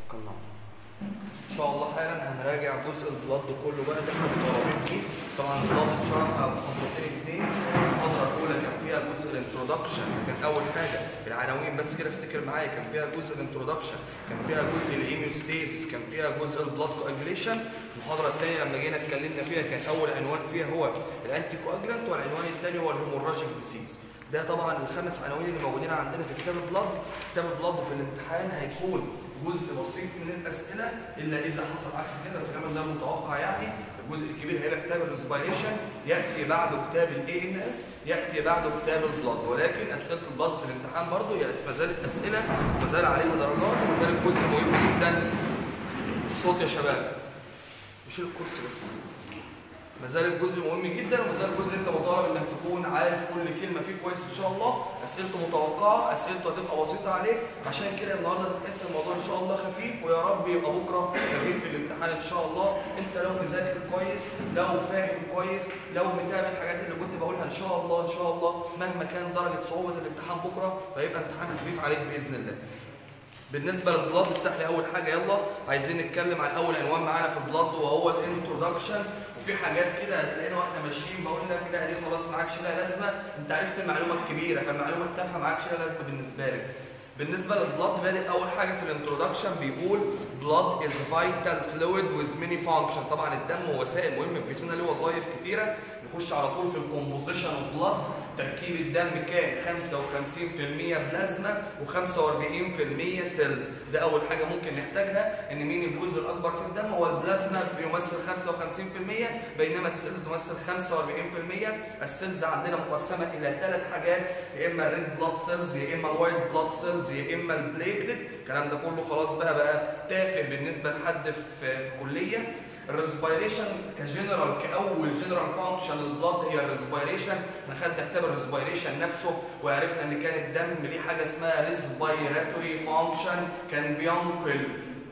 توكلنا على الله. ان شاء الله حالا هنراجع جزء البلاد كله بقى اللي احنا مطالبين فيه طبعا البلاد اتشرح على محاضرتين اتنين المحاضره الاولى كان فيها جزء الانترودكشن كان اول حاجه العناوين بس كده افتكر معايا كان فيها جزء الانترودكشن كان فيها جزء الايميوستيزيس كان فيها جزء البلاد كواجوليشن المحاضره الثانيه لما جينا اتكلمنا فيها كان اول عنوان فيها هو الانتي كواجلانت والعنوان الثاني هو الهيموراجيك ديزيز ده طبعا الخمس عناوين اللي موجودين عندنا في كتاب البلاد كتاب البلاد في الامتحان هيكون جزء بسيط من الاسئله الا اذا حصل عكس كده بس كمان ده متوقع يعني الجزء الكبير هيبقى كتاب الريسبيريشن ياتي بعده كتاب الاي ام اس ياتي بعده كتاب البلاد ولكن اسئله البلاد في الامتحان برضه هي ما زالت اسئله وما زال عليها درجات وما زالت جزء مهم جدا الصوت يا شباب مش الكرسي بس ما زال جزء مهم جدا وما زال جزء انت مطالب انك تكون عارف كل كلمه فيه كويس ان شاء الله اسئلته متوقعه اسئلته هتبقى بسيطه عليك عشان كده النهارده تحس الموضوع ان شاء الله خفيف ويا رب يبقى بكره خفيف في الامتحان ان شاء الله انت لو مذاكر كويس لو فاهم كويس لو متابع الحاجات اللي كنت بقولها ان شاء الله ان شاء الله مهما كان درجه صعوبه الامتحان بكره فيبقى امتحان خفيف عليك باذن الله بالنسبه للبلاد افتح لي اول حاجه يلا عايزين نتكلم عن اول عنوان معانا في البلاد وهو الانترودكشن وفي حاجات كده هتلاقينا واحنا ماشيين بقول لك لا دي خلاص ما عادش لها لازمه انت عرفت المعلومه الكبيره فالمعلومه التافهه ما عادش لها لازمه بالنسبه لك بالنسبه للبلاد بادئ اول حاجه في الانترودكشن بيقول blood is vital fluid with many function طبعا الدم وسائل مهمه في جسمنا له وظائف كتيره نخش على طول في الكومبوزيشن البلاد تركيب الدم كان 55% بلازما و45% سيلز ده اول حاجه ممكن نحتاجها ان مين الجزء الاكبر في الدم هو البلازما بيمثل 55% بينما السيلز تمثل 45% السيلز عندنا مقسمه الى ثلاث حاجات يا اما الريد بلاد سيلز يا اما الوايت بلاد سيلز يا اما البليتلت الكلام ده كله خلاص بقى بقى تافه بالنسبه لحد في, في كليه الريسبيريشن كجنرال كاول جنرال فانكشن للبلد هي الريسبيريشن احنا خدنا كتاب الريسبيريشن نفسه وعرفنا ان كان الدم ليه حاجه اسمها ريسبيراتوري فانكشن كان بينقل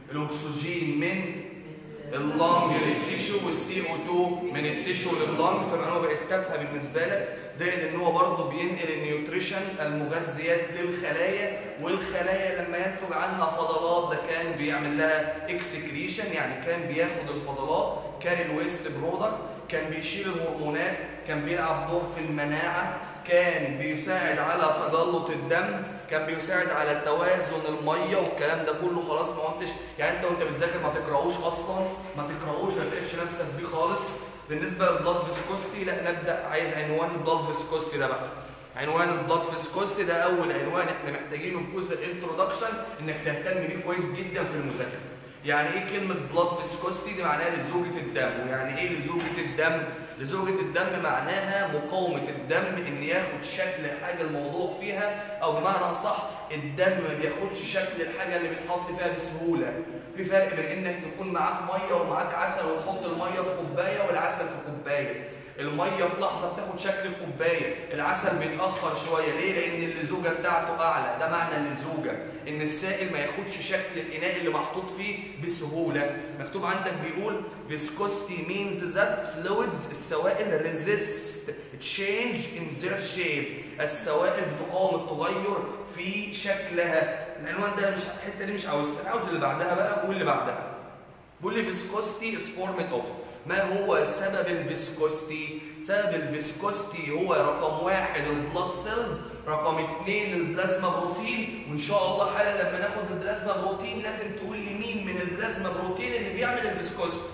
الاكسجين من اللنج للتيشو والسي او 2 من التيشو لللنج فالمعلومه بقت تافهه بالنسبه لك زائد ان هو برضه بينقل النيوتريشن المغذيات للخلايا والخلايا لما ينتج عنها فضلات ده كان بيعمل لها اكسكريشن يعني كان بياخد الفضلات كان الويست برودكت كان بيشيل الهرمونات كان بيلعب دور في المناعه كان بيساعد على تجلط الدم كان بيساعد على توازن الميه والكلام ده كله خلاص ما قلتش يعني انت وانت بتذاكر ما تقراوش اصلا ما تقراوش ما تقفش نفسك بيه خالص بالنسبه للبلاد فيسكوستي لا نبدا عايز عنوان البلاد فيسكوستي ده بقى عنوان البلاد فيسكوستي ده اول عنوان احنا محتاجينه في جزء الانترودكشن انك تهتم بيه كويس جدا في المذاكره يعني ايه كلمة بلاد فيسكوستي دي معناها لزوجة الدم ويعني ايه لزوجة الدم لزوجة الدم معناها مقاومة الدم ان ياخد شكل الحاجة الموضوع فيها او بمعنى اصح الدم ما بياخدش شكل الحاجة اللي بيتحط فيها بسهولة في فرق بين انك تكون معاك مية ومعاك عسل وتحط المية في كوباية والعسل في كوباية الميه في لحظه بتاخد شكل الكوبايه العسل بيتاخر شويه ليه لان اللزوجه بتاعته اعلى ده معنى اللزوجه ان السائل ما ياخدش شكل الاناء اللي محطوط فيه بسهوله مكتوب عندك بيقول viscosity means that fluids السوائل resist change in their shape السوائل بتقاوم التغير في شكلها العنوان ده مش الحته دي مش عاوزها انا عاوز اللي بعدها بقى واللي بعدها بيقول لي viscosity is formed of ما هو سبب الفيسكوستي؟ سبب الفيسكوستي هو رقم واحد البلاد سيلز، رقم اثنين البلازما بروتين، وان شاء الله حالا لما ناخد البلازما بروتين لازم تقول لي مين من البلازما بروتين اللي بيعمل الفيسكوستي.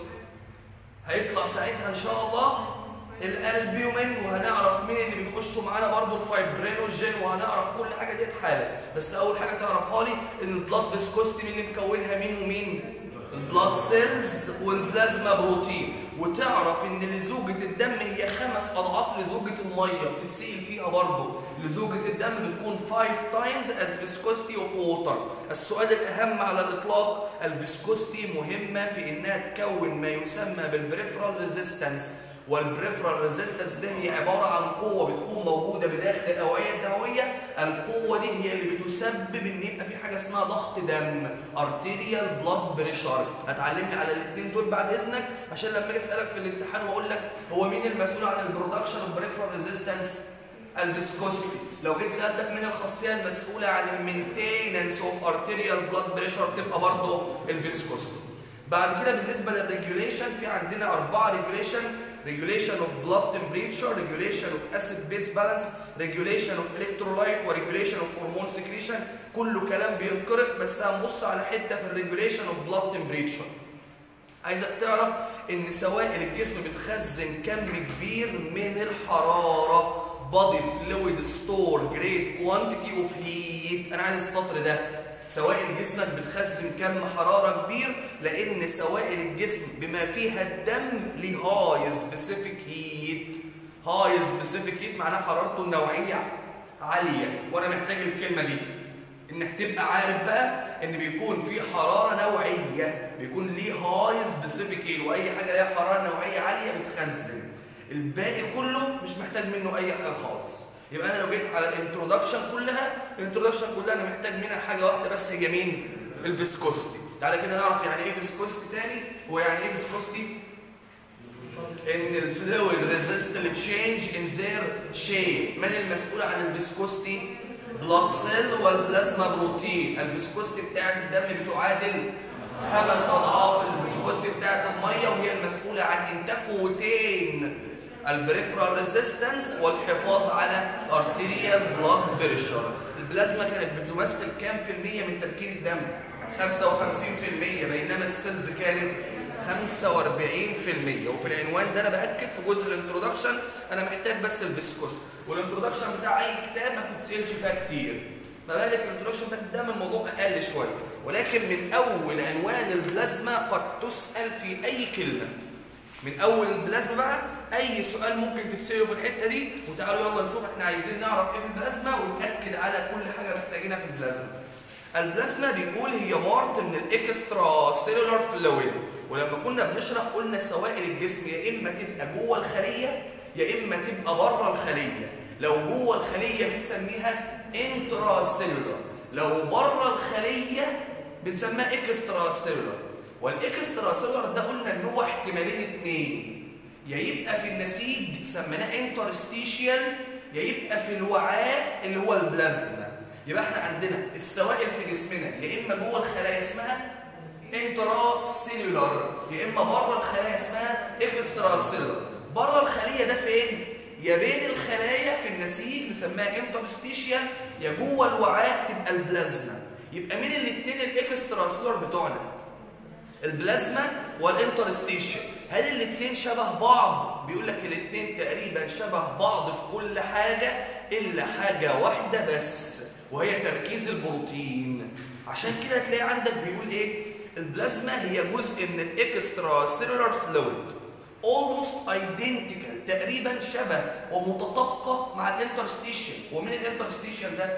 هيطلع ساعتها ان شاء الله الالبيومين وهنعرف مين اللي بيخشوا معانا برضه الفايبرينوجين وهنعرف كل حاجه ديت حالا، بس اول حاجه تعرفها لي ان البلاد فيسكوستي مين اللي مكونها مين ومين؟ البلاد سيلز والبلازما بروتين وتعرف ان لزوجة الدم هي خمس اضعاف لزوجة المية بتتسئل فيها برضه لزوجة الدم بتكون 5 times as viscosity of water السؤال الاهم على الاطلاق الفيسكوستي مهمة في انها تكون ما يسمى بالبريفرال ريزيستنس والبريفرال ريزيستنس ده هي عباره عن قوه بتكون موجوده بداخل الاوعيه الدمويه القوه دي هي اللي بتسبب ان يبقى في حاجه اسمها ضغط دم ارتيريال بلاد بريشر هتعلمني على الاثنين دول بعد اذنك عشان لما اجي اسالك في الامتحان واقول لك هو مين المسؤول عن البرودكشن اوف بريفرال ريزيستنس الفيسكوستي لو جيت سالتك مين الخاصيه المسؤوله عن المينتيننس اوف ارتيريال بلاد بريشر تبقى برضه الفيسكوستي بعد كده بالنسبه للريجوليشن في عندنا اربعه ريجوليشن regulation of blood temperature, regulation of acid-base balance, regulation of electrolyte و regulation of hormone secretion كله كلام بينقرأ بس هنبص على حتة في الريجوليشن of blood temperature. عايزك تعرف ان سوائل الجسم بتخزن كم كبير من الحرارة body fluid store great quantity of heat انا عايز السطر ده سوائل جسمك بتخزن كم حرارة كبير لأن سوائل الجسم بما فيها الدم ليه هاي سبيسيفيك هيت هاي سبيسيفيك هيت معناها حرارته النوعية عالية وأنا محتاج الكلمة دي إنك تبقى عارف بقى إن بيكون في حرارة نوعية بيكون ليه هاي سبيسيفيك هيت وأي حاجة ليها حرارة نوعية عالية بتخزن الباقي كله مش محتاج منه أي حاجة خالص يبقى انا لو جيت على الانترودكشن كلها الانترودكشن كلها انا محتاج منها حاجه واحده بس هي مين الفيسكوستي تعالى كده نعرف يعني ايه فيسكوستي تاني هو يعني ايه فيسكوستي ان الفلويد ريزيست تشينج ان زير شيب من المسؤول عن الفيسكوستي بلاد سيل والبلازما بروتين الفيسكوستي بتاعه الدم بتعادل خمس اضعاف الفيسكوستي بتاعه الميه وهي المسؤوله عن انتاج قوتين البريفرال ريزيستنس والحفاظ على ارتيريال بلاد بريشر البلازما كانت بتمثل كام في المية من تركيب الدم 55% بينما السيلز كانت 45% وفي العنوان ده انا باكد في جزء الانترودكشن انا محتاج بس الفيسكوس والانترودكشن بتاع اي كتاب ما بتتسالش فيها كتير ما بالك الانترودكشن بتاع الدم الموضوع اقل شويه ولكن من اول عنوان البلازما قد تسال في اي كلمه من اول البلازما بقى اي سؤال ممكن تتساله في الحته دي وتعالوا يلا نشوف احنا عايزين نعرف ايه في البلازما وناكد على كل حاجه محتاجينها في البلازما البلازما بيقول هي بارت من الاكسترا سيلولار فلويد ولما كنا بنشرح قلنا سوائل الجسم يا اما تبقى جوه الخليه يا اما تبقى بره الخليه لو جوه الخليه بنسميها انترا سيلولار لو بره الخليه بنسميها اكسترا سيلولار والاكسترا سيلولار ده قلنا ان هو احتمالين اثنين يا يبقى في النسيج سميناه انترستيشيال يا يبقى في الوعاء اللي هو البلازما يبقى احنا عندنا السوائل في جسمنا يا اما جوه الخلايا اسمها انترا سيلولار يا اما بره الخلايا اسمها اكسترا سيلولار بره الخليه ده فين يا بين الخلايا في النسيج نسميها انترستيشيال يا جوه الوعاء تبقى البلازما يبقى مين الاثنين الاكسترا سيلولار بتوعنا البلازما والانترستيشن هل الاثنين شبه بعض بيقول لك الاثنين تقريبا شبه بعض في كل حاجه الا حاجه واحده بس وهي تركيز البروتين عشان كده تلاقي عندك بيقول ايه البلازما هي جزء من الاكسترا سيلولار فلويد almost identical تقريبا شبه ومتطابقه مع الانترستيشن ومين الانترستيشن ده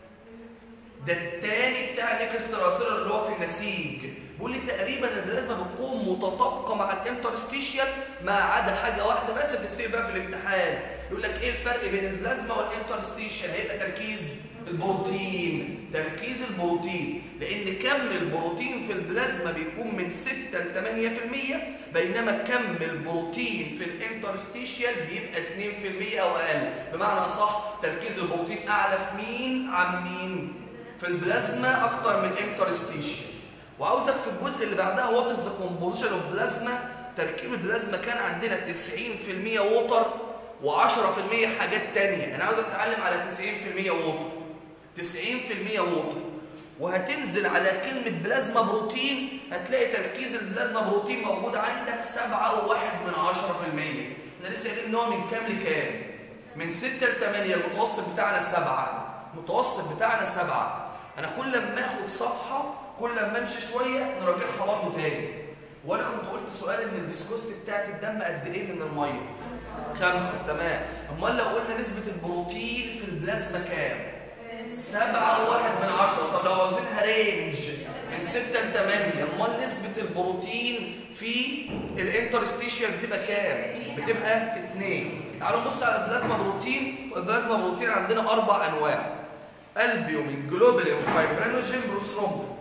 ده التاني بتاع الاكسترا سيلولار اللي هو في النسيج بيقول لي تقريبا البلازما بتكون متطابقه مع الانترستيشيال ما عدا حاجه واحده بس بتتصير بقى في الامتحان يقول لك ايه الفرق بين البلازما والانترستيشيال هيبقى تركيز البروتين تركيز البروتين لان كم البروتين في البلازما بيكون من 6 ل 8% بينما كم البروتين في الانترستيشيال بيبقى 2% او اقل بمعنى اصح تركيز البروتين اعلى في مين عن مين في البلازما اكتر من الانترستيشيال وعاوزك في الجزء اللي بعدها وات از ذا كومبوزيشن اوف بلازما تركيب البلازما كان عندنا 90% ووتر و10% حاجات تانية انا عاوزك تتعلم على 90% ووتر 90% ووتر وهتنزل على كلمة بلازما بروتين هتلاقي تركيز البلازما بروتين موجود عندك 7 وواحد من 10% احنا لسه قايلين ان هو من كام لكام؟ من 6 ل 8 المتوسط بتاعنا 7 المتوسط بتاعنا 7 انا كل ما اخد صفحة كل ما امشي شويه نراجعها برضه تاني وانا كنت قلت سؤال ان الفيسكوستي بتاعت الدم قد ايه من الميه خمسة تمام امال لو قلنا نسبه البروتين في البلازما كام سبعة وواحد من عشرة طب لو عاوزينها رينج من ستة ل 8 امال نسبة البروتين في الانترستيشيال بتبقى كام؟ بتبقى 2 تعالوا نبص على البلازما بروتين والبلازما بروتين عندنا اربع انواع البيومين جلوبولين فايبرينوجين بروسترومبين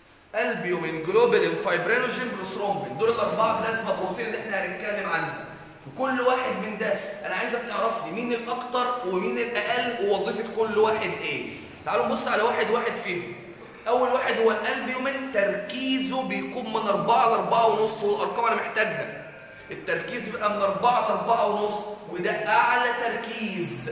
البيومين جلوبولين فايبرينوجين بروسترومبين دول الاربعه بلازما بروتين اللي احنا هنتكلم عنهم في كل واحد من ده انا عايزك تعرف لي مين الاكتر ومين الاقل ووظيفه كل واحد ايه تعالوا نبص على واحد واحد فيهم اول واحد هو الالبيومين تركيزه بيكون من 4 ل 4 ونص والارقام انا محتاجها التركيز بيبقى من 4 ل 4 ونص وده اعلى تركيز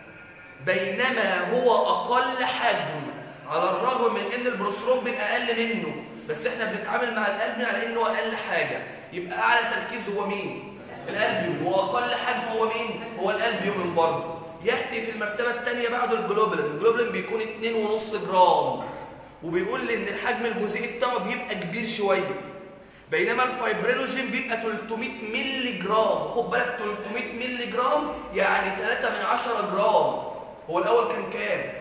بينما هو اقل حجم على الرغم من ان البروسترومبين اقل منه بس احنا بنتعامل مع الالبيوم على انه اقل حاجه يبقى اعلى تركيز هو مين الالبيوم واقل حجم هو مين هو الالبيوم برضه ياتي في المرتبه الثانيه بعده الجلوبولين الجلوبولين بيكون 2.5 جرام وبيقول لي ان الحجم الجزيئي بتاعه بيبقى كبير شويه بينما الفايبرينوجين بيبقى 300 مللي جرام خد بالك 300 مللي جرام يعني 3 من 10 جرام هو الاول كان كام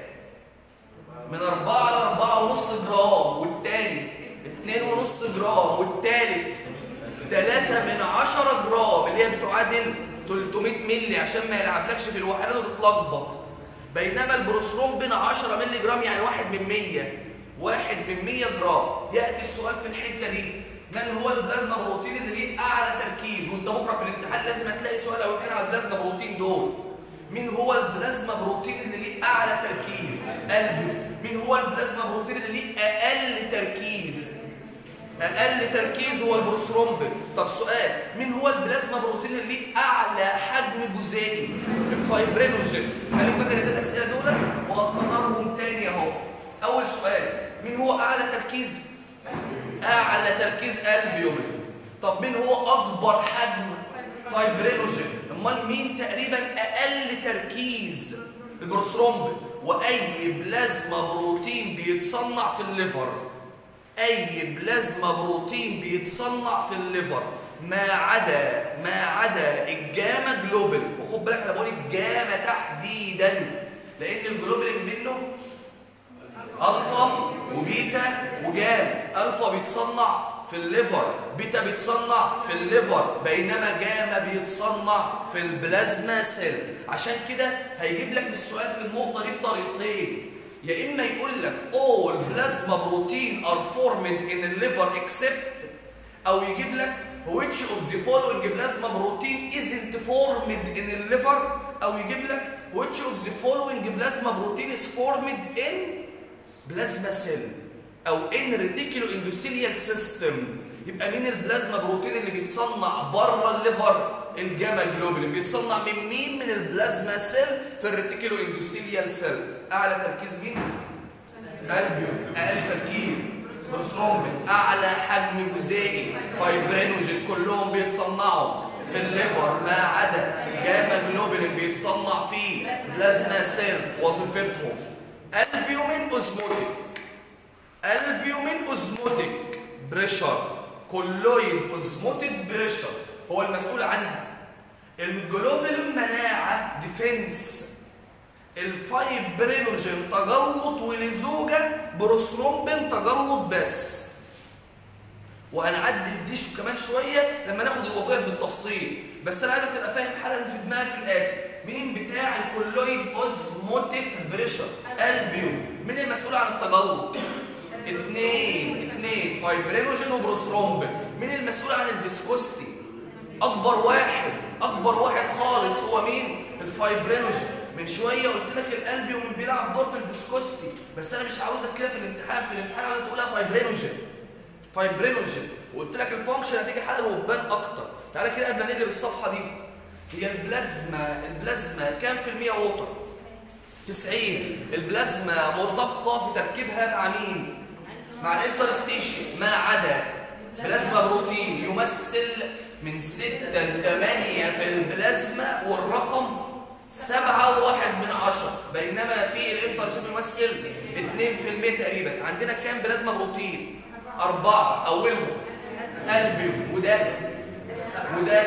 من 4 ل 4 ونص جرام والتاني 2 ونص جرام والتالت 3 من 10 جرام اللي هي بتعادل 300 مللي عشان ما يلعبلكش في الوحدات وتتلخبط بينما البروسترومبين 10 مللي جرام يعني 1 من 100 1 من 100 جرام ياتي السؤال في الحته دي من هو البلازما بروتين اللي ليه اعلى تركيز وانت بكره في الامتحان لازم هتلاقي سؤال او اتنين على البلازما بروتين دول مين هو البلازما بروتين اللي ليه اعلى تركيز قلبه مين هو البلازما بروتين اللي ليه اقل تركيز اقل تركيز هو البروسترومبين طب سؤال مين هو البلازما بروتين اللي ليه اعلى حجم جزيئي الفايبرينوجين خليك فاكر الاسئله دول وهكررهم تاني اهو اول سؤال مين هو اعلى تركيز اعلى تركيز البيومين طب مين هو اكبر حجم فايبرينوجين امال مين تقريبا اقل تركيز البروسترومبين واي بلازما بروتين بيتصنع في الليفر اي بلازما بروتين بيتصنع في الليفر ما عدا ما عدا الجاما جلوبولين وخد بالك انا بقول الجاما تحديدا لان الجلوبولين منه الفا وبيتا وجاما الفا بيتصنع في الليفر بيتا بيتصنع في الليفر بينما جاما بيتصنع في البلازما سيل عشان كده هيجيب لك السؤال في النقطه دي بطريقتين يا اما يقول لك all plasma protein are formed in the liver except او يجيب لك which of the following plasma protein isn't formed in the liver او يجيب لك which of the following plasma protein is formed in plasma cell او in reticuloendothelial system يبقى مين البلازما بروتين اللي بيتصنع بره الليفر الجاما جلوبولين بيتصنع من مين من البلازما سيل في الريتيكولو اندوثيليال سيل اعلى تركيز مين البيوم اقل تركيز بروسترومبين اعلى حجم جزيئي فايبرينوجين كلهم بيتصنعوا في الليفر ما عدا جاما جلوبولين بيتصنع في بلازما سيل وظيفتهم البيومين اوزموتيك البيومين اوزموتيك بريشر كولويد اوزموتيك بريشر هو المسؤول عنها الجلوبولين مناعه ديفنس الفايبرينوجين تجلط ولزوجه بروسترومبين تجلط بس وهنعدي الديش كمان شويه لما ناخد الوظائف بالتفصيل بس انا عايزك تبقى فاهم حالا في دماغك الاتي مين بتاع الكولويد اوزموتيك بريشر البيوم مين المسؤول عن التجلط اثنين اثنين فايبرينوجين وبروسترومبين مين المسؤول عن الفيسكوستي اكبر واحد اكبر واحد خالص هو مين الفايبرينوجين من شويه قلت لك الالبيوم بيلعب دور في الفيسكوستي بس انا مش عاوزك كده في الامتحان في الامتحان عاوزك تقولها فايبرينوجين فايبرينوجين وقلت لك الفانكشن هتيجي حالا وتبان اكتر تعالى كده قبل ما نقلب الصفحه دي هي البلازما البلازما كام في المية ووتر 90 البلازما مرتبطه في تركيبها مع مين مع الانترستيشن ما عدا بلازما بروتين يمثل من 6 ل 8 في البلازما والرقم 7 وواحد من 10 بينما في الانترستيشن يمثل 2% تقريبا عندنا كام بلازما بروتين أربعة أولهم البيوم وده وده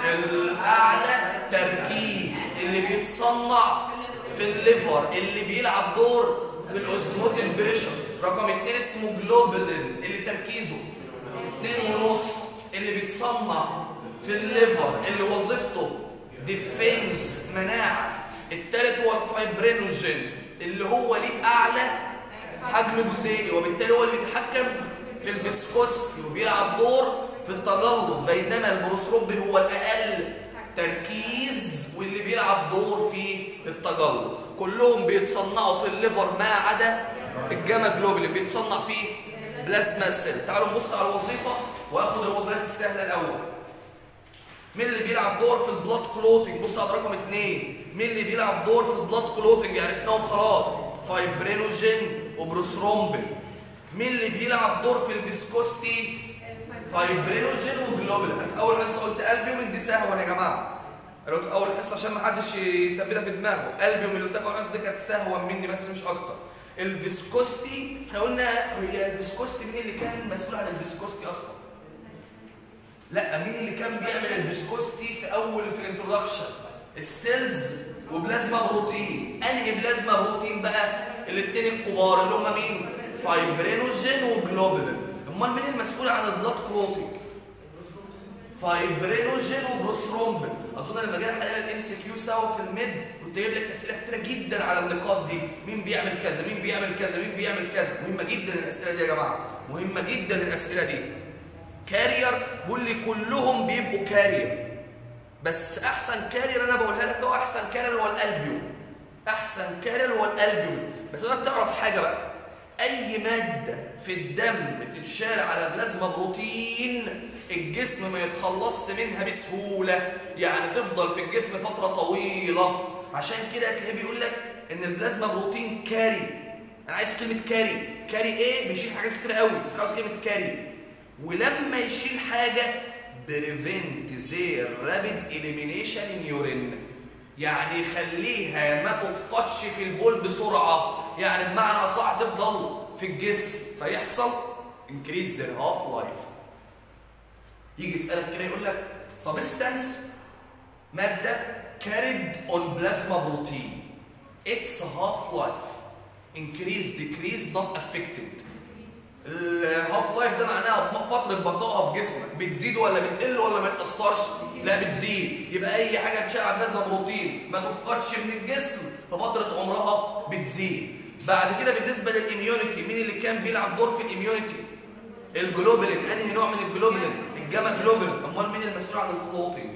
الأعلى تركيز اللي بيتصنع في الليفر اللي بيلعب دور في الأوزموتيك بريشر رقم اتنين اسمه جلوبولين اللي تركيزه اتنين ونص اللي بيتصنع في الليفر اللي وظيفته ديفنس مناعة التالت هو الفايبرينوجين اللي هو ليه أعلى حجم جزيئي وبالتالي هو اللي بيتحكم في الفيسكوستي وبيلعب دور في التجلط بينما البروسترومبين هو الأقل تركيز واللي بيلعب دور في التجلط كلهم بيتصنعوا في الليفر ما عدا الجاما جلوبولين بيتصنع فيه بلازما سيل تعالوا نبص على الوظيفه واخد الوظائف السهله الاول مين اللي بيلعب دور في البلاد كلوتنج بص على رقم اثنين مين اللي بيلعب دور في البلاد كلوتنج عرفناهم خلاص فايبرينوجين وبروثرومبين مين اللي بيلعب دور في الفيسكوستي فايبرينوجين وجلوبولين انا في اول حصه قلت البيومين دي سهوه يا جماعه انا قلت في اول حصه عشان ما حدش يثبتها في دماغه البيومين اللي قلت لكم الحصه دي كانت سهوه مني بس مش اكتر الفيسكوستي احنا قلنا هي الفيسكوستي مين اللي كان مسؤول عن الفيسكوستي اصلا لا مين اللي كان بيعمل الفيسكوستي في اول في الانترودكشن السيلز وبلازما بروتين انهي بلازما بروتين بقى الاثنين الكبار اللي هم مين فايبرينوجين وجلوبولين امال مين المسؤول عن البلاد كلوتنج فايبرينوجين وبروثرومبين اظن لما جينا حلينا الام سي كيو سوا في الميد كنت جايب لك اسئله كتيره جدا على النقاط دي مين بيعمل كذا مين بيعمل كذا مين بيعمل كذا مهمه جدا الاسئله دي يا جماعه مهمه جدا الاسئله دي كارير بيقول لي كلهم بيبقوا كارير بس احسن كارير انا بقولها لك هو احسن كارير هو الالبيوم احسن كارير هو الالبيوم بتقدر تعرف حاجه بقى اي ماده في الدم بتتشال على بلازما بروتين الجسم ما يتخلصش منها بسهوله يعني تفضل في الجسم فتره طويله عشان كده هتلاقيه بيقول لك ان البلازما بروتين كاري انا عايز كلمه كاري كاري ايه بيشيل حاجات كتير قوي بس انا عاوز كلمه كاري ولما يشيل حاجه بريفنت زير رابيد اليمينيشن ان يورين يعني يخليها ما تفقدش في البول بسرعه يعني بمعنى اصح تفضل في الجسم فيحصل انكريز ذير هاف لايف يجي يسالك كده يقول لك سبستانس ماده كاريد اون بلازما بروتين اتس هاف لايف انكريز ديكريز نوت افكتد الهاف لايف ده معناها فتره بقائها في جسمك بتزيد ولا بتقل ولا ما تاثرش لا بتزيد يبقى اي حاجه بتشعب بلازما بروتين ما تفقدش من الجسم ففتره عمرها بتزيد بعد كده بالنسبه للاميونيتي مين اللي كان بيلعب دور في الاميونيتي الجلوبولين انهي نوع من الجلوبولين الجاما جلوبولين امال مين المسؤول عن الكلوتنج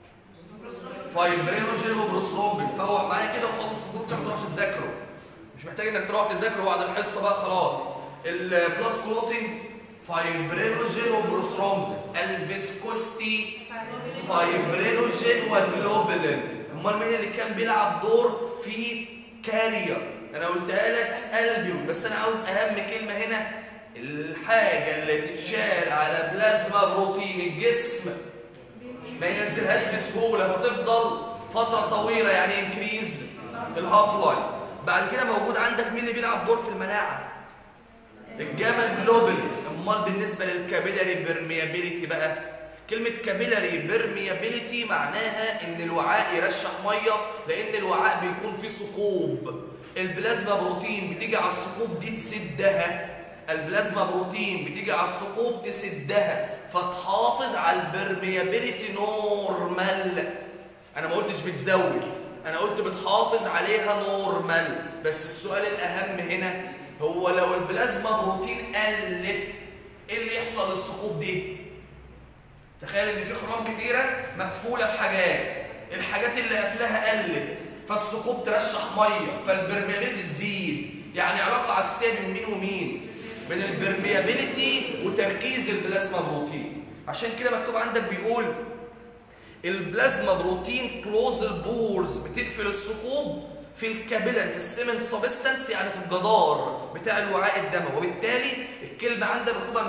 فايبرينوجين وبروثرومبين فوق معايا كده وخلص الدكتور ما تروحش تذاكره مش محتاج انك تروح تذاكره بعد الحصه بقى خلاص البلاد كلوتنج فايبرينوجين وبروثرومبين الفيسكوستي فايبرينوجين وجلوبولين امال مين اللي كان بيلعب دور في كارير انا قلتها لك البيوم بس انا عاوز اهم كلمه هنا الحاجه اللي تتشال على بلازما بروتين الجسم ما ينزلهاش بسهوله فتفضل فتره طويله يعني انكريز الهاف لايف بعد كده موجود عندك مين اللي بيلعب دور في المناعه الجاما جلوبال امال بالنسبه للكابيلاري بيرميابيليتي بقى كلمة كابيلاري بيرميابيليتي معناها ان الوعاء يرشح مية لان الوعاء بيكون فيه ثقوب البلازما بروتين بتيجي على الثقوب دي تسدها البلازما بروتين بتيجي على الثقوب تسدها فتحافظ على البرميابيليتي نورمال انا ما قلتش بتزود انا قلت بتحافظ عليها نورمال بس السؤال الاهم هنا هو لو البلازما بروتين قلت ايه اللي يحصل للثقوب دي تخيل ان في خرام كتيره مقفوله بحاجات الحاجات اللي قافلاها قلت فالثقوب ترشح ميه فالبرميابيليتي تزيد يعني علاقه عكسيه بين مين ومين بين البرميابيليتي وتركيز البلازما بروتين عشان كده مكتوب عندك بيقول البلازما بروتين كلوز البورز بتقفل الثقوب في الكابيلر في السيمنت سبستانس يعني في الجدار بتاع الوعاء الدموي وبالتالي الكلمه عندك مكتوبه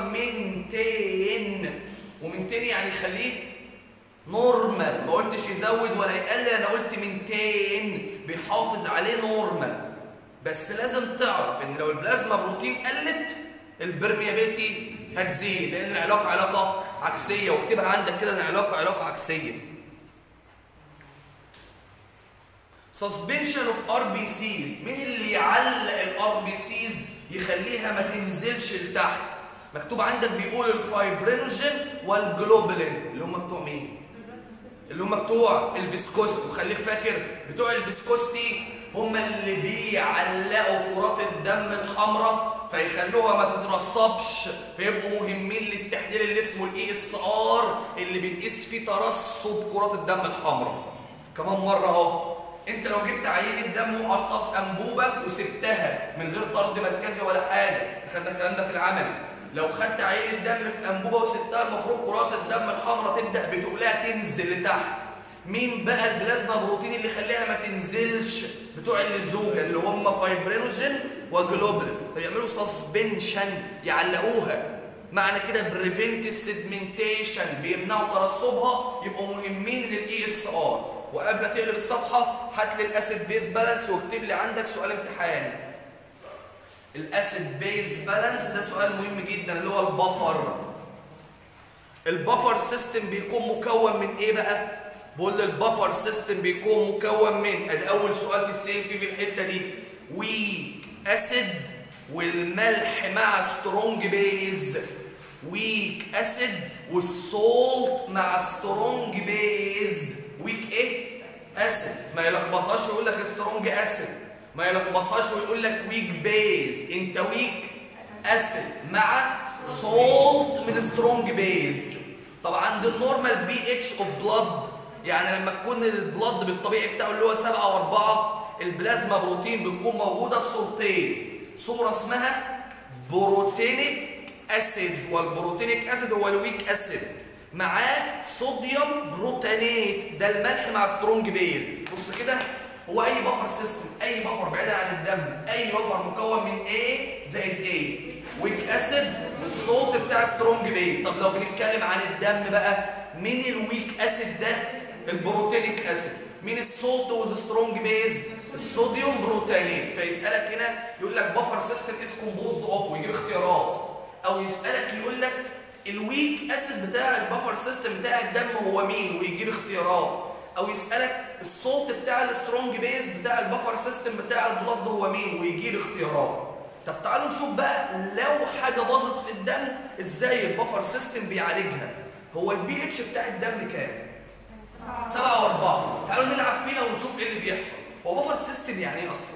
مينتين ومينتين يعني خليه نورمال ما قلتش يزود ولا يقلل انا قلت مينتين بيحافظ عليه نورمال بس لازم تعرف ان لو البلازما بروتين قلت البرميابيلتي هتزيد لان العلاقه علاقه عكسيه واكتبها عندك كده ان العلاقه علاقه عكسيه سسبنشن اوف ار بي سيز مين اللي يعلق الار بي سيز يخليها ما تنزلش لتحت مكتوب عندك بيقول الفايبرينوجين والجلوبولين اللي هم بتوع مين اللي هم بتوع الفيسكوستي وخليك فاكر بتوع الفيسكوستي هم اللي بيعلقوا كرات الدم الحمراء فيخلوها ما تترسبش فيبقوا مهمين للتحليل اللي اسمه الاي اس ار اللي بنقيس فيه ترسب كرات الدم الحمراء كمان مره اهو انت لو جبت عينه دم وحطها في انبوبه وسبتها من غير طرد مركزي ولا حاجه خدنا الكلام ده في العملي لو خدت عينه دم في انبوبه وسبتها المفروض كرات الدم الحمراء تبدا بتقولها تنزل لتحت مين بقى البلازما بروتين اللي يخليها ما تنزلش بتوع الزوجه اللي هم فايبرينوجين وجلوبولين فيعملوا سسبنشن يعلقوها معنى كده بريفنت السيدمنتيشن بيمنعوا ترسبها يبقوا مهمين للاي اس ار وقبل ما تقلب الصفحه هات لي الاسيد بيز بالانس واكتب لي عندك سؤال امتحاني الاسيد بيز بالانس ده سؤال مهم جدا اللي هو البفر البفر سيستم بيكون مكون من ايه بقى بقول البفر سيستم بيكون مكون من ادي اول سؤال تتسال فيه في الحته دي ويك اسيد والملح مع سترونج بيز ويك اسيد والسولت مع سترونج بيز ويك ايه اسيد ما يلخبطهاش ويقول لك سترونج اسيد ما يلخبطهاش ويقول لك ويك بيز انت ويك اسيد مع سولت من سترونج بيز طبعا عند النورمال بي اتش اوف بلاد يعني لما تكون البلاد بالطبيعي بتاعه اللي هو 7 و4 البلازما بروتين بتكون موجوده في صورتين صوره اسمها بروتينيك اسيد والبروتينيك اسيد هو الويك اسيد معاه صوديوم بروتانيت ده الملح مع سترونج بيز بص كده هو اي بفر سيستم اي بفر بعيدا عن الدم اي بفر مكون من A زائد A ويك اسيد والصوت بتاع سترونج بيز طب لو بنتكلم عن الدم بقى مين الويك اسيد ده البروتينيك اسيد مين السولت وذ سترونج بيز الصوديوم بروتانيت فيسالك هنا يقول لك بفر سيستم از كومبوزد اوف ويجيب اختيارات او يسالك يقول لك الويك اسيد بتاع البفر سيستم بتاع الدم هو مين ويجيب اختيارات او يسالك الصوت بتاع السترونج بيز بتاع البفر سيستم بتاع البلد هو مين ويجيب اختيارات طب تعالوا نشوف بقى لو حاجه باظت في الدم ازاي البفر سيستم بيعالجها هو البي اتش بتاع الدم كام سبعة واربعة تعالوا نلعب فيها ونشوف ايه اللي بيحصل هو بفر سيستم يعني ايه اصلا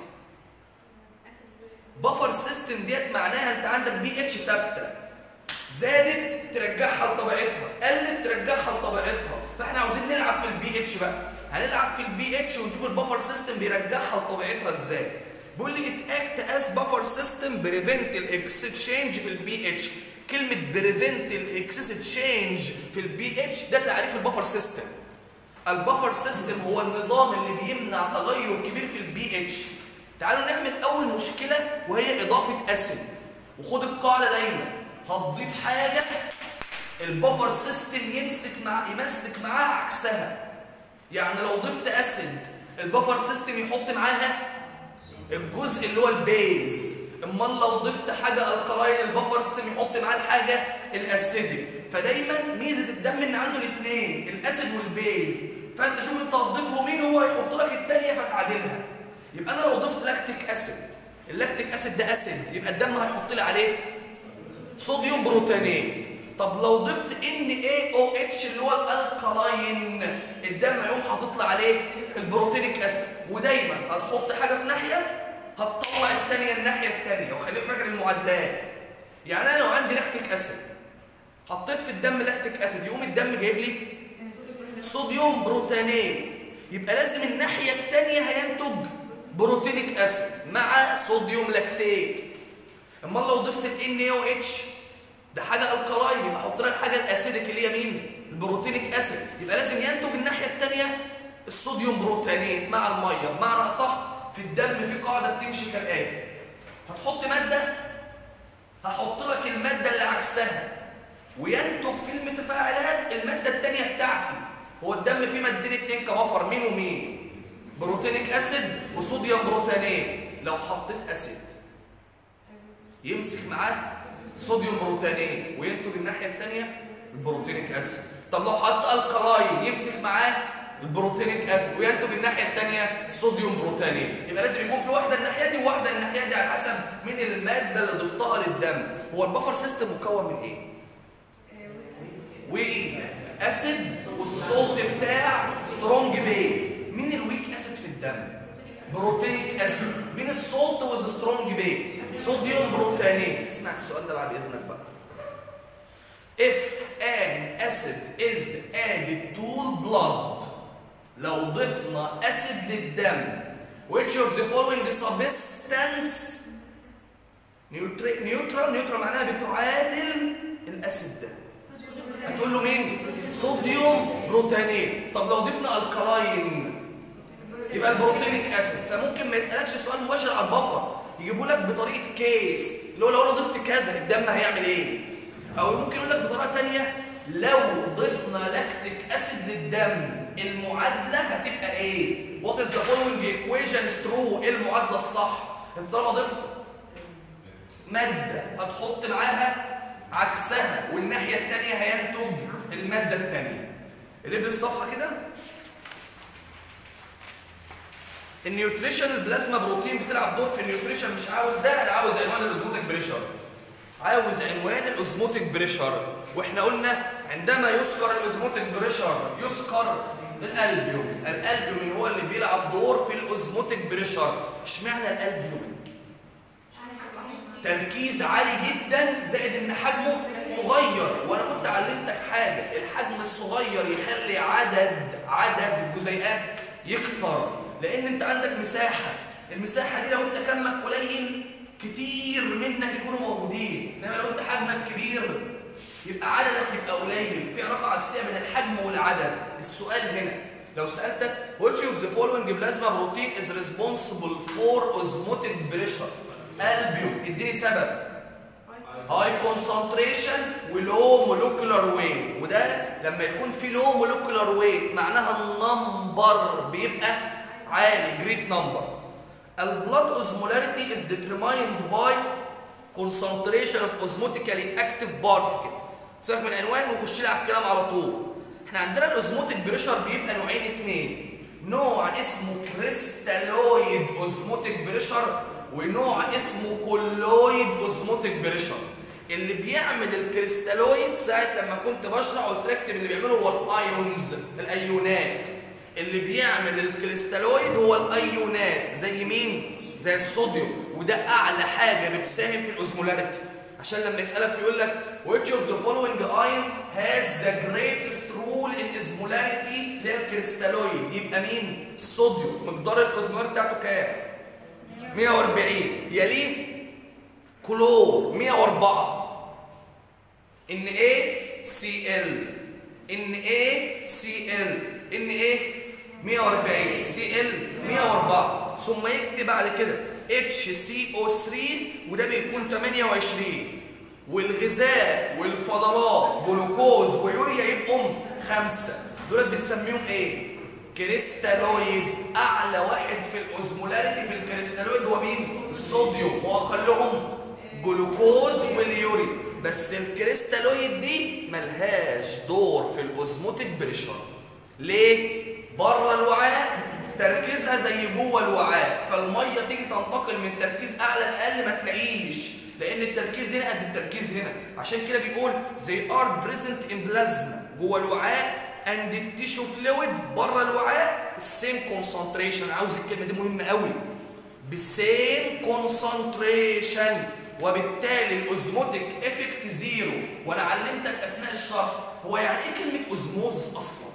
بفر سيستم ديت معناها انت عندك بي اتش ثابته زادت ترجعها لطبيعتها قلت ترجعها لطبيعتها فاحنا عاوزين نلعب في البي اتش بقى هنلعب في البي اتش ونشوف البفر سيستم بيرجعها لطبيعتها ازاي بيقول لي ات اكت از بفر سيستم بريفنت الاكسشينج في البي اتش كلمه بريفنت الاكسشينج في البي اتش ده تعريف البفر سيستم البفر سيستم هو النظام اللي بيمنع تغير كبير في البي اتش تعالوا نعمل اول مشكله وهي اضافه اسيد وخد القاعده دايما هتضيف حاجه البفر سيستم يمسك مع يمسك معاها عكسها يعني لو ضفت اسيد البفر سيستم يحط معاها الجزء اللي هو البيز امال لو ضفت حاجه الكلاين البفر سيستم يحط معاه الحاجه الاسيدك فدايما ميزه الدم ان عنده الاثنين الاسيد والبيز فانت شوف انت هتضيف له مين هو يحط لك الثانيه فتعادلها يبقى انا لو ضفت لاكتيك اسيد اللاكتيك اسيد ده اسيد يبقى الدم هيحط لي عليه صوديوم بروتانيت طب لو ضفت ان اي او اتش اللي هو الالكالاين الدم هيقوم حاطط لي عليه البروتينيك اسيد ودايما هتحط حاجه في ناحيه هتطلع الثانيه الناحيه الثانيه وخليك فاكر المعادلات يعني انا لو عندي لاكتيك اسيد حطيت في الدم لاكتيك اسيد يقوم الدم جايب لي صوديوم بروتانيت يبقى لازم الناحيه الثانيه هينتج بروتينيك اسيد مع صوديوم لاكتيت امال لو ضفت ال ان او اتش ده حاجه الكلاين يبقى احط لها الحاجه الاسيدك اللي هي مين البروتينيك اسيد يبقى لازم ينتج الناحيه الثانيه الصوديوم بروتانيت مع الميه بمعنى اصح في الدم في قاعده بتمشي كالاتي هتحط ماده هحط لك الماده اللي عكسها وينتج في المتفاعلات الماده الثانيه بتاعتي هو الدم فيه مادتين اتنين كبفر مين ومين بروتينيك اسيد وصوديوم بروتانيت لو حطيت اسيد يمسك معاه صوديوم بروتانيت وينتج الناحيه الثانيه البروتينيك اسيد طب لو حط الكلاين يمسك معاه البروتينيك اسيد وينتج الناحيه الثانيه صوديوم بروتانيت يبقى لازم يكون في واحده الناحيه دي وواحده الناحيه دي على حسب مين الماده اللي ضفتها للدم هو البفر سيستم مكون من ايه واسيد والصوت بتاع سترونج بيز مين الويك اسيد في الدم بروتينيك اسيد مين السولت وذ سترونج بيز صوديوم بروتانيت اسمع السؤال ده بعد اذنك بقى if an acid is added to blood لو ضفنا اسيد للدم which of the following substance نيوترال نيوترال نيوترال معناها بتعادل الاسيد ده هتقول له مين صوديوم بروتانيت طب لو ضفنا الكلاين يبقى البروتينيك اسيد فممكن ما يسالكش سؤال مباشر على البفر يجيبوا لك بطريقه كيس اللي هو لو انا ضفت كذا الدم هيعمل ايه او ممكن يقول لك بطريقه ثانيه لو ضفنا لاكتيك اسيد للدم المعادله هتبقى ايه وات از ذا فولوينج ايكويشنز ترو ايه المعادله الصح انت طالما ضفت ماده هتحط معاها عكسها والناحيه الثانيه هينتج الماده الثانيه اللي بالصفحه كده النيوتريشن البلازما بروتين بتلعب دور في النيوتريشن مش عاوز ده انا عاوز عنوان الاوزموتيك بريشر عاوز عنوان الاوزموتيك بريشر واحنا قلنا عندما يذكر الاوزموتيك بريشر يذكر الالبيوم الالبيوم هو اللي بيلعب دور في الاوزموتيك بريشر اشمعنى الالبيوم تركيز عالي جدا زائد ان حجمه صغير وانا كنت علمتك حاجه الحجم الصغير يخلي عدد عدد الجزيئات يكتر لان انت عندك مساحه المساحه دي لو انت كمك قليل كتير منك يكونوا موجودين انما لو انت حجمك كبير يبقى عددك يبقى قليل في علاقه عكسيه بين الحجم والعدد السؤال هنا لو سالتك which of the following plasma protein is responsible for osmotic pressure البيوم اديني سبب هاي كونسنتريشن ولو مولكيولار ويت وده لما يكون في لو مولكيولار ويت معناها النمبر بيبقى عالي جريت نمبر البلاد اوزمولاريتي از determined باي concentration of osmotically active particle سيبك من العنوان وخش لي على الكلام على طول احنا عندنا الاوزموتيك بريشر بيبقى نوعين اتنين نوع اسمه كريستالويد اوزموتيك بريشر ونوع اسمه كولويد اوزموتيك بريشر اللي بيعمل الكريستالويد ساعه لما كنت بشرح قلت لك اللي بيعمله هو الايونز الايونات اللي بيعمل الكريستالويد هو الايونات زي مين زي الصوديوم وده اعلى حاجه بتساهم في الاوزمولاريتي عشان لما يسالك يقول لك which of the following ion has the greatest role in osmolarity اللي هي الكريستالويد يبقى مين الصوديوم مقدار الاوزمولاريتي بتاعته كام 140 يليه كلور 104 ان ايه سي ال ان ايه سي ال ان ايه 140 سي ال 104 ثم يكتب بعد كده اتش سي او 3 وده بيكون 28 والغذاء والفضلات جلوكوز ويوريا يبقوا خمسه دول بنسميهم ايه كريستالويد اعلى واحد في الاوزمولاريتي في الكريستالويد هو مين الصوديوم واقلهم جلوكوز واليوري بس الكريستالويد دي ملهاش دور في الاوزموتيك بريشر ليه بره الوعاء تركيزها زي جوه الوعاء فالميه تيجي تنتقل من تركيز اعلى لاقل ما تلاقيش لان التركيز هنا قد التركيز هنا عشان كده بيقول they are present in plasma جوه الوعاء and the tissue fluid بره الوعاء السيم concentration عاوز الكلمه دي مهمه قوي بالسيم concentration وبالتالي الاوزموتيك افكت زيرو وانا علمتك اثناء الشرح هو يعني ايه كلمه اوزموز اصلا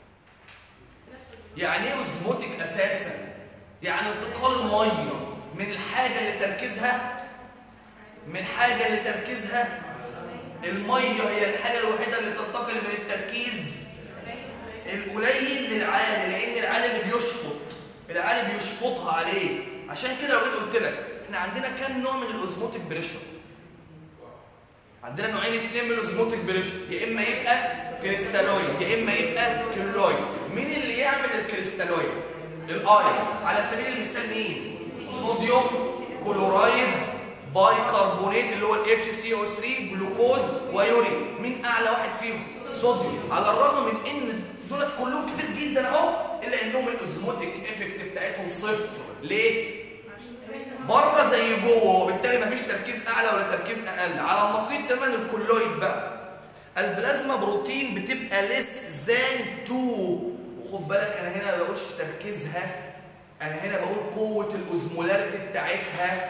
يعني ايه اوزموتيك اساسا يعني انتقال الميه من الحاجه اللي تركيزها من حاجه اللي تركيزها الميه هي الحاجه الوحيده اللي تنتقل من التركيز القليل للعالي لان العالي اللي بيشفط العالي بيشفطها عليه عشان كده لو جيت قلت لك احنا عندنا كام نوع من الاوزموتيك بريشر عندنا نوعين اتنين من الاوزموتيك بريشر يا اما يبقى كريستالويد يا اما يبقى كيلويد مين اللي يعمل الكريستالويد الايون على سبيل المثال مين صوديوم كلورايد باي كربونات اللي هو الاتش سي او 3 جلوكوز ويوري مين اعلى واحد فيهم صوديوم على الرغم من ان دول كلهم كتير جدا اهو الا انهم الاوزموتيك افكت بتاعتهم صفر ليه بره زي جوه وبالتالي مفيش تركيز اعلى ولا تركيز اقل على النقيض تماما الكلويد بقى البلازما بروتين بتبقى ليس زان 2 وخد بالك انا هنا ما بقولش تركيزها انا هنا بقول قوه الاوزمولاريتي بتاعتها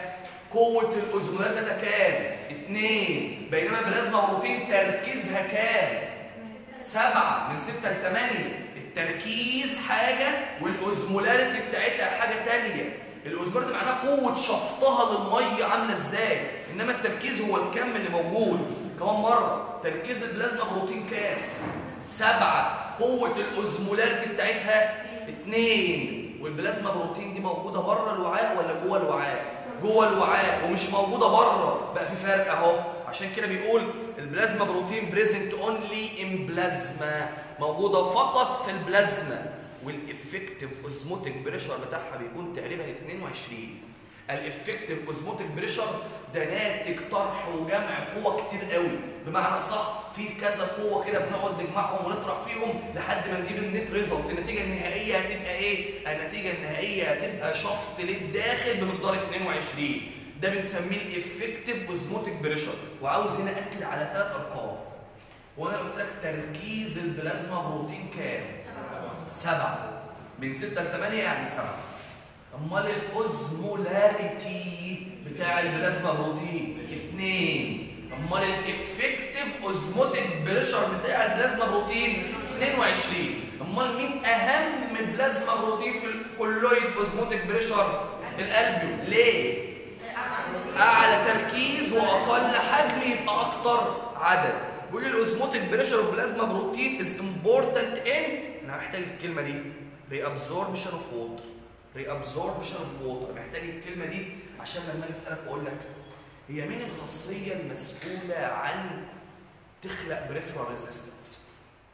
قوه الاوزمولات ده كام 2 بينما البلازما بروتين تركيزها كام 7 من 6 ل 8 التركيز حاجه والاوزمولاريتي بتاعتها حاجه ثانيه الاوزمولاريتي معناها قوه شفطها للميه عامله ازاي انما التركيز هو الكم اللي موجود كمان مره تركيز البلازما بروتين كام سبعة قوة الأوزمولاريتي بتاعتها اتنين والبلازما بروتين دي موجودة بره الوعاء ولا جوه الوعاء؟ جوه الوعاء ومش موجودة بره بقى في فرق اهو عشان كده بيقول البلازما بروتين بريزنت اونلي ان بلازما موجودة فقط في البلازما والافكتيف اوزموتيك بريشر بتاعها بيكون تقريبا 22 الافكتيف اوزموتيك بريشر ده ناتج طرح وجمع قوة كتير قوي بمعنى صح في كذا قوة كده بنقعد نجمعهم ونطرح فيهم لحد ما نجيب النت ريزلت النتيجة النهائية هتبقى ايه؟ النتيجة النهائية هتبقى شفط للداخل بمقدار 22 ده بنسميه الافكتيف اوزموتيك بريشر وعاوز هنا اكد على ثلاث ارقام وانا قلت لك تركيز البلازما بروتين كام؟ سبعة من 6 ل 8 يعني سبعة امال الاوزمولاريتي بتاع البلازما بروتين 2 امال الافكتيف اوزموتيك بريشر بتاع البلازما بروتين 22 امال مين اهم بلازما بروتين في الكولويد اوزموتيك بريشر القلب ليه اعلى تركيز واقل حجم يبقى اكتر عدد بيقول الاوزموتيك بريشر والبلازما بروتين از امبورتنت ان انا محتاج الكلمه دي ريابزوربشن اوف ووتر ريابزوربشن اوف ووتر محتاج الكلمه دي عشان لما اجي اسالك اقول لك هي مين الخاصيه المسؤوله عن تخلق بريفرال ريزيستنس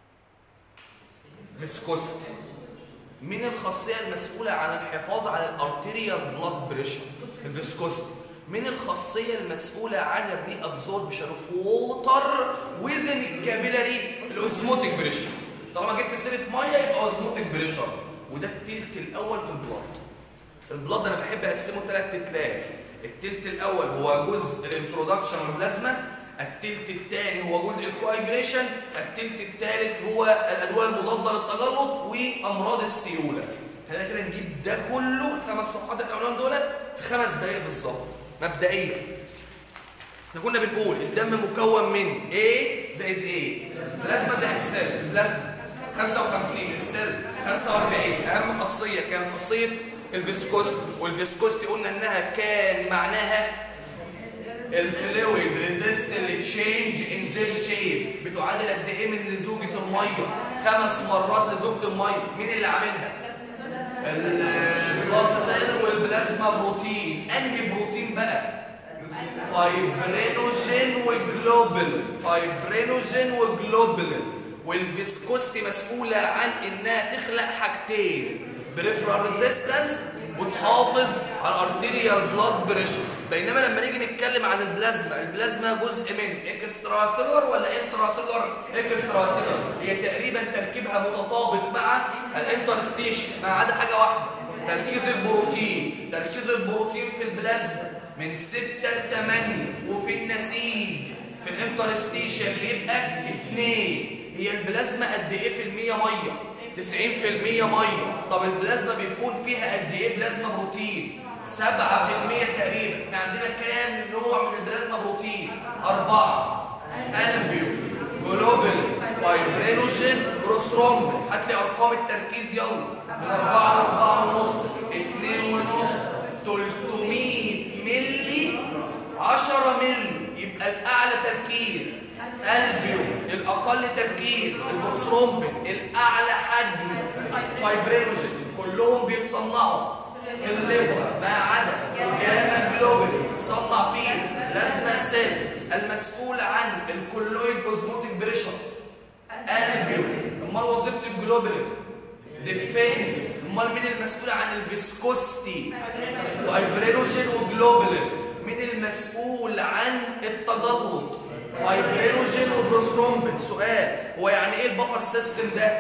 فيسكوستي مين الخاصيه المسؤوله عن الحفاظ على الارتيريال بلاد بريشر الفيسكوستي مين الخاصيه المسؤوله عن الري ابزوربشن اوف ووتر وزن الكابيلاري الاوزموتيك بريشر طالما جبت سيره ميه يبقى اوزموتيك بريشر وده التلت الاول في البلاد البلاد انا بحب اقسمه ثلاث تلات التلت الاول هو جزء الانترودكشن والبلازما التلت الثاني هو جزء الكواجريشن التلت الثالث هو الادويه المضاده للتجلط وامراض السيوله هذا كده نجيب ده كله خمس صفحات اللي قلناهم دولت في خمس دقائق بالظبط مبدئيا احنا كنا بنقول الدم مكون من A زائد A بلازما زائد سيل البلازما 55 السيل 45 اهم خاصيه كانت خاصيه الفيسكوستي والفيسكوستي قلنا انها كان معناها الفلويد ريزيستنت تشينج ان زير شيب بتعادل قد ايه من لزوجه الميه خمس مرات لزوجه الميه مين اللي عاملها البلاد سيل والبلازما بروتين انهي بروتين بقى فايبرينوجين وجلوبل فايبرينوجين وجلوبل والفيسكوستي مسؤوله عن انها تخلق حاجتين بريفرال ريزيستنس وتحافظ على الارتيريال بلاد بريشر بينما لما نيجي نتكلم عن البلازما البلازما جزء من اكسترا سيلر ولا انترا سيلر اكسترا سيلر هي تقريبا تركيبها متطابق مع الانترستيشن ما عدا حاجه واحده تركيز البروتين تركيز البروتين في البلازما من 6 ل 8 وفي النسيج في الانترستيشن بيبقى 2 هي البلازما قد ايه في المية ميه 90% ميه طب البلازما بيكون فيها قد ايه بلازما بروتين 7% تقريبا احنا عندنا كام نوع من البلازما بروتين أربعة ألبيو جلوبل فايبرينوجين بروسترومبين هات لي أرقام التركيز يلا من 4 ل 4 ونص 2 ونص 300 ملي 10 ملي يبقى الأعلى تركيز البيو الاقل تركيز البروسترومبين الاعلى حجم فايبرينوجين كلهم بيتصنعوا في الليفر ما عدا جاما جلوبين بيتصنع فيه لازما سيل المسؤول عن الكولويد اوزموتيك بريشر البيو امال وظيفه الجلوبولين ديفينس امال مين المسؤول عن الفيسكوستي فايبرينوجين وجلوبولين مين المسؤول عن التجلط فايبرينوجين وبروسترومبين سؤال هو يعني ايه البفر سيستم ده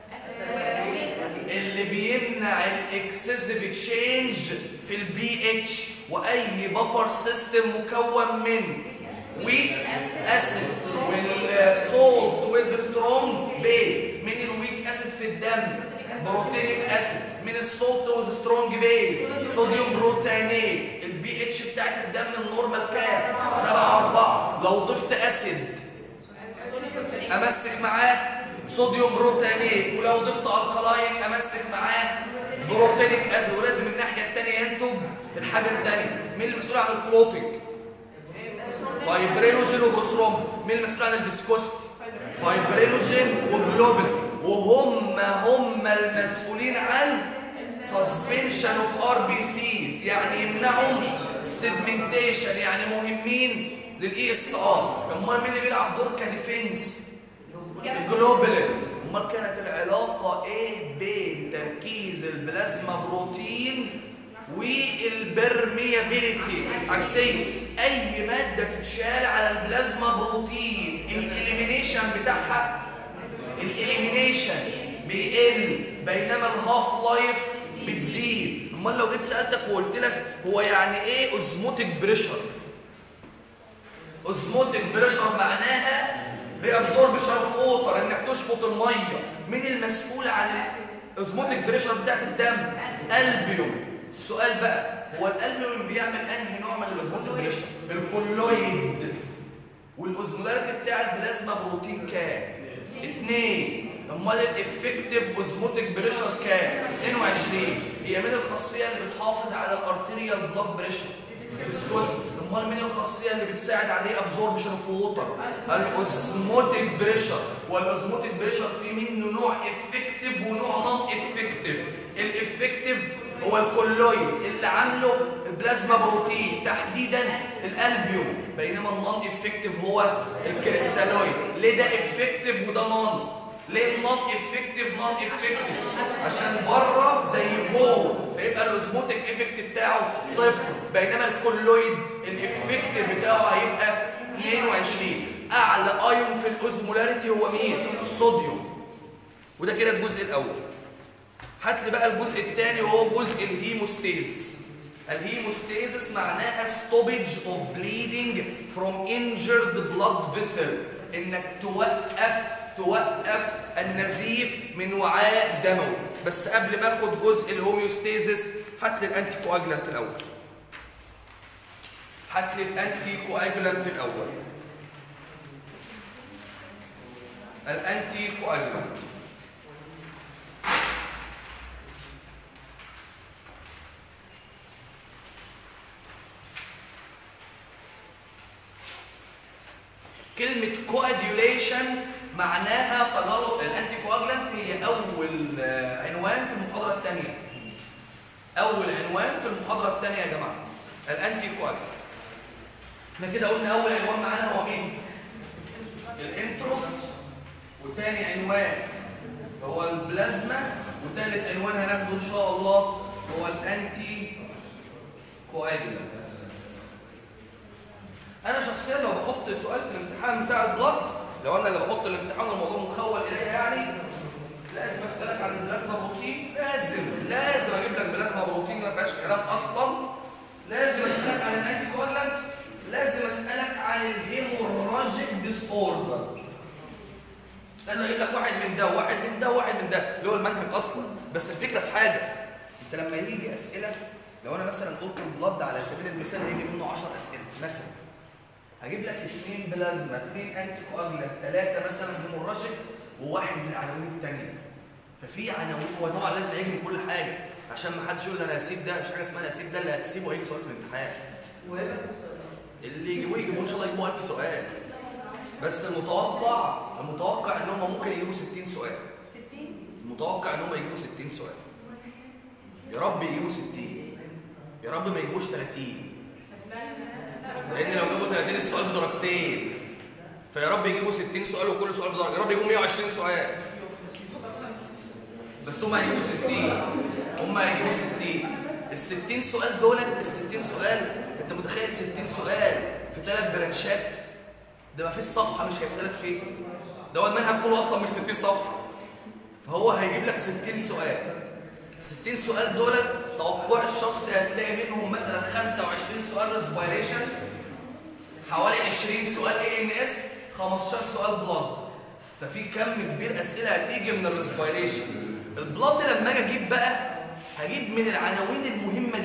اللي بيمنع الاكسسيف اكشينج في البي اتش واي بفر سيستم مكون من ويك اسيد والسولت ويز سترونج بيز من الويك اسيد في الدم بروتينيك اسيد من السولت ويز سترونج بيز صوديوم بروتانيت البي اتش بتاعت الدم النورمال كام 7 4 لو ضفت اسيد امسك معاه صوديوم بروتانيت ولو ضفت الكلاين امسك معاه بروتينيك اسيد ولازم الناحيه الثانيه ينتج الحاجه الثانيه مين المسؤول عن الكلوتيك فايبرينوجين وبروسروم مين المسؤول عن الفيسكوستي فايبرينوجين وجلوبين وهم هم المسؤولين عن سسبنشن اوف ار بي سيز يعني يمنعهم سيجمنتيشن يعني مهمين للاي اس ار امال مين اللي بيلعب دور كديفنس الجلوبولين امال كانت العلاقه ايه بين تركيز البلازما بروتين والبرميابيليتي عكسيه اي ماده تتشال على البلازما بروتين الاليمينيشن بتاعها الاليمينيشن بيقل بينما الهاف لايف بتزيد امال لو جيت سالتك وقلت لك هو يعني ايه اوزموتيك بريشر اوزموتيك بريشر معناها ريابزوربشن اوف ووتر انك تشفط الميه مين المسؤول عن الاوزموتيك بريشر بتاعت الدم البيوم السؤال بقى هو الالبيوم بيعمل انهي نوع من الاوزموتيك بريشر الكولويد والاوزمولاريتي بتاع البلازما بروتين كام اثنين امال الافكتيف اوزموتيك بريشر كام 22 هي من الخاصيه اللي بتحافظ على الارتيريال بلاد بريشر الفيسكوستي امال مين الخاصيه اللي بتساعد على الري ابزوربشن اوف ووتر الاوزموتيك بريشر والاوزموتيك بريشر في منه نوع افكتيف ونوع نون افكتيف الافكتيف هو الكولويد اللي عامله البلازما بروتين تحديدا الالبيوم بينما النون افكتيف هو الكريستالويد ليه ده افكتيف وده نون ليه النون افكتيف نون افكتيف عشان بره زي جوه فيبقى الاوزموتيك افكت بتاعه صفر بينما الكولويد الافكت بتاعه هيبقى 22 اعلى ايون في الاوزمولاريتي هو مين الصوديوم وده كده الجزء الاول هات لي بقى الجزء الثاني وهو جزء الهيموستاسيس الهيموستاسيس معناها stoppage of bleeding from injured blood vessel انك توقف توقف النزيف من وعاء دموي بس قبل ما اخد جزء الهوميوستاسيس هات لي الانتي كواجلانت الاول هات لي الانتي كواجلانت الاول الانتي كواجلانت كلمة كواديوليشن معناها تجارب الانتي كواجلانت هي اول عنوان في المحاضرة الثانية اول عنوان في المحاضرة الثانية يا جماعة الانتي كواجلانت احنا كده قلنا اول عنوان معانا هو مين الانترو وتاني عنوان هو البلازما وتالت عنوان هناخده ان شاء الله هو الانتي كواجلانت انا شخصيا لو بحط سؤال في الامتحان بتاع البلد لو انا اللي بحط الامتحان الموضوع مخول الي يعني لازم اسالك عن البلازما بروتين لازم لازم اجيب لك بلازما بروتين ما فيهاش كلام اصلا لازم اسالك عن الانتي كوادلانت لازم اسالك عن الهيموراجيك ديس اوردر لازم اجيب لك واحد من ده وواحد من ده وواحد من ده اللي هو المنهج اصلا بس الفكره في حاجه انت لما يجي اسئله لو انا مثلا قلت البلد على سبيل المثال هيجي منه 10 اسئله مثلا هجيب لك اثنين بلازما اثنين انتي كواجلانت ثلاثه مثلا هيموراجيك وواحد من العناوين الثانيه ففي عناوين هو طبعا لازم يجري كل حاجه عشان ما حدش يقول ده انا هسيب ده مش حاجه اسمها هسيب ده اللي هتسيبه هيجي سؤال في الامتحان وهيبقى كام سؤال اللي يجيبوه يجيبوه ان شاء الله يجيبوه 1000 سؤال بس المتوقع المتوقع ان هم ممكن يجيبوا 60 سؤال 60 المتوقع ان هم يجيبوا 60 سؤال يا رب يجيبوا 60 يا رب ما يجيبوش 30 لان لو جابوا 30 السؤال بدرجتين فيا رب يجيبوا 60 سؤال وكل سؤال بدرجه يا رب يجيبوا 120 سؤال بس هم هيجيبوا 60 هم هيجيبوا 60 ال 60 سؤال دول ال 60 سؤال انت متخيل 60 سؤال في ثلاث برانشات ده ما فيش صفحه مش هيسالك فيه ده هو المنهج كله اصلا مش 60 صفحه فهو هيجيب لك 60 سؤال 60 سؤال دول توقع الشخص هتلاقي منهم مثلا 25 سؤال ريسبيريشن حوالي 20 سؤال اي ان اس 15 سؤال بلاد ففي كم كبير اسئله هتيجي من الريسبيريشن البلاد لما اجي اجيب بقى هجيب من العناوين المهمه جدا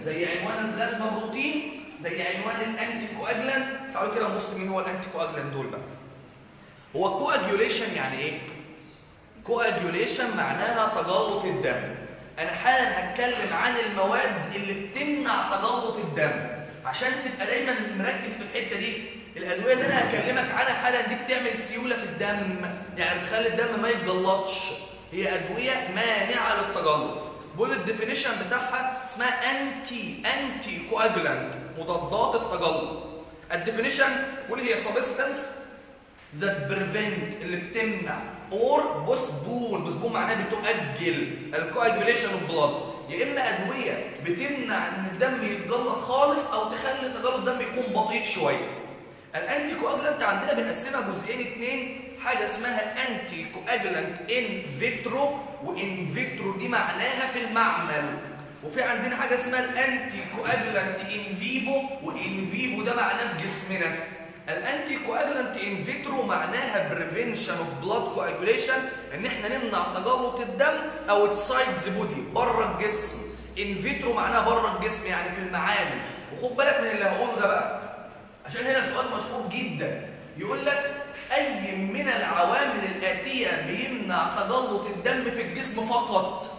زي عنوان البلازما بروتين زي عنوان الانتي كواجلان تعالوا كده نبص مين هو الانتي كواجلان دول بقى هو كواجيوليشن يعني ايه كواجيوليشن معناها تجلط الدم انا حالا هتكلم عن المواد اللي بتمنع تجلط الدم عشان تبقى دايما مركز في الحته دي الادويه اللي انا هكلمك عنها حالا دي بتعمل سيوله في الدم يعني بتخلي الدم ما يتجلطش هي ادويه مانعه للتجلط بقول الديفينيشن بتاعها اسمها انتي انتي كواجولانت مضادات التجلط الديفينيشن بقول هي سبستانس ذات بريفنت اللي بتمنع اور بوسبول بوسبول معناها بتؤجل الكواجوليشن اوف بلاد يا اما ادويه بتمنع ان الدم يتجلط خالص او تخلي تجلط الدم يكون بطيء شويه الانتي كواجولانت عندنا بنقسمها جزئين اتنين حاجه اسمها انتي كواجولانت ان فيترو وان فيترو دي معناها في المعمل وفي عندنا حاجه اسمها الانتي كواجولانت ان فيفو وان فيفو ده معناه في جسمنا الانتي كواجولانت ان فيترو معناها بريفنشن اوف بلاد كواجوليشن ان احنا نمنع تجلط الدم او سايدز بودي بره الجسم ان فيترو معناها بره الجسم يعني في المعامل وخد بالك من اللي هقوله ده بقى عشان هنا سؤال مشهور جدا يقول لك اي من العوامل الاتيه بيمنع تجلط الدم في الجسم فقط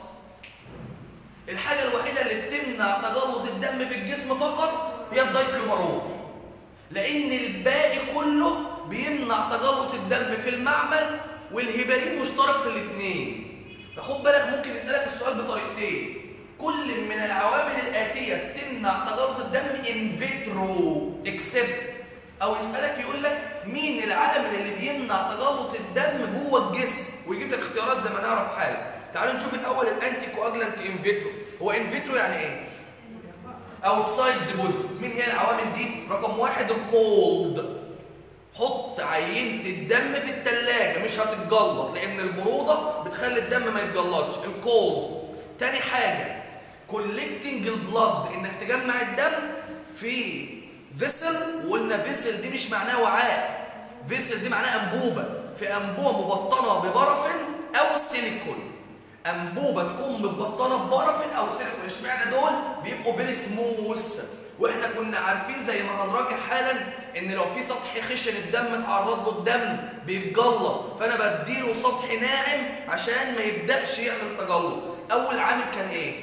الحاجه الوحيده اللي بتمنع تجلط الدم في الجسم فقط هي الدايكلومارون لان الباقي كله بيمنع تجلط الدم في المعمل والهيبرين مشترك في الاثنين فخد بالك ممكن يسالك السؤال بطريقتين كل من العوامل الاتيه بتمنع تجلط الدم ان فيترو اكسبت او يسالك يقول لك مين العامل اللي بيمنع تجلط الدم جوه الجسم ويجيب لك اختيارات زي ما نعرف حالا تعالوا نشوف الاول الانتي كواجلانت ان فيترو هو ان فيترو يعني ايه اوتسايد ذا بودي مين هي العوامل دي رقم واحد الكولد حط عينة الدم في التلاجة مش هتتجلط لأن البرودة بتخلي الدم ما يتجلطش الكولد تاني حاجة كولكتنج البلاد إنك تجمع الدم في فيسل وقلنا فيسل دي مش معناها وعاء فيسل دي معناها أنبوبة في أنبوبة مبطنة ببرفن أو سيليكون انبوبه تكون متبطنه ببرفن او سيليكون اشمعنى دول بيبقوا فيري سموث واحنا كنا عارفين زي ما هنراجع حالا ان لو في سطح خشن الدم اتعرض له الدم بيتجلط فانا بديله سطح ناعم عشان ما يبداش يعمل تجلط اول عامل كان ايه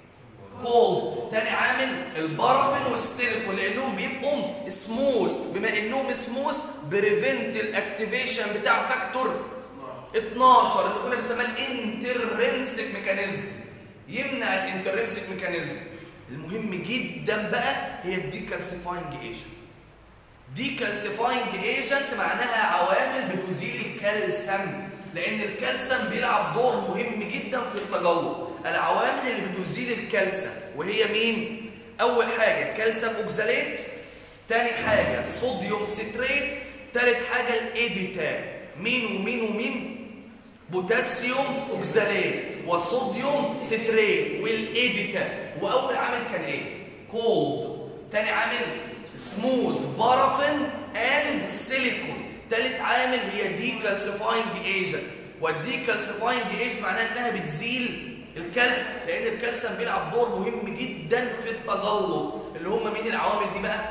كولد تاني عامل البرافين والسيليكون لانهم بيبقوا سموث بما انهم سموث بريفنت الاكتيفيشن بتاع فاكتور 12 اللي كنا بنسميها الانترنسك ميكانيزم يمنع الانترنسك ميكانيزم المهم جدا بقى هي الديكالسيفاينج ايجنت ديكالسيفاينج ايجنت معناها عوامل بتزيل الكالسيوم لان الكالسيوم بيلعب دور مهم جدا في التجلط العوامل اللي بتزيل الكالسيوم وهي مين اول حاجه كالسيوم اوكزاليت تاني حاجه صوديوم ستريت تالت حاجه الايديتا مين ومين ومين بوتاسيوم اوكزاليت وصوديوم ستريت والايديتا واول عامل كان ايه كولد تاني عامل سموث بارافين اند سيليكون تالت عامل هي ديكالسيفاينج ايجنت والديكالسيفاينج ايجنت معناها انها بتزيل الكالسيوم لان الكالسيوم بيلعب دور مهم جدا في التجلط اللي هم مين العوامل دي بقى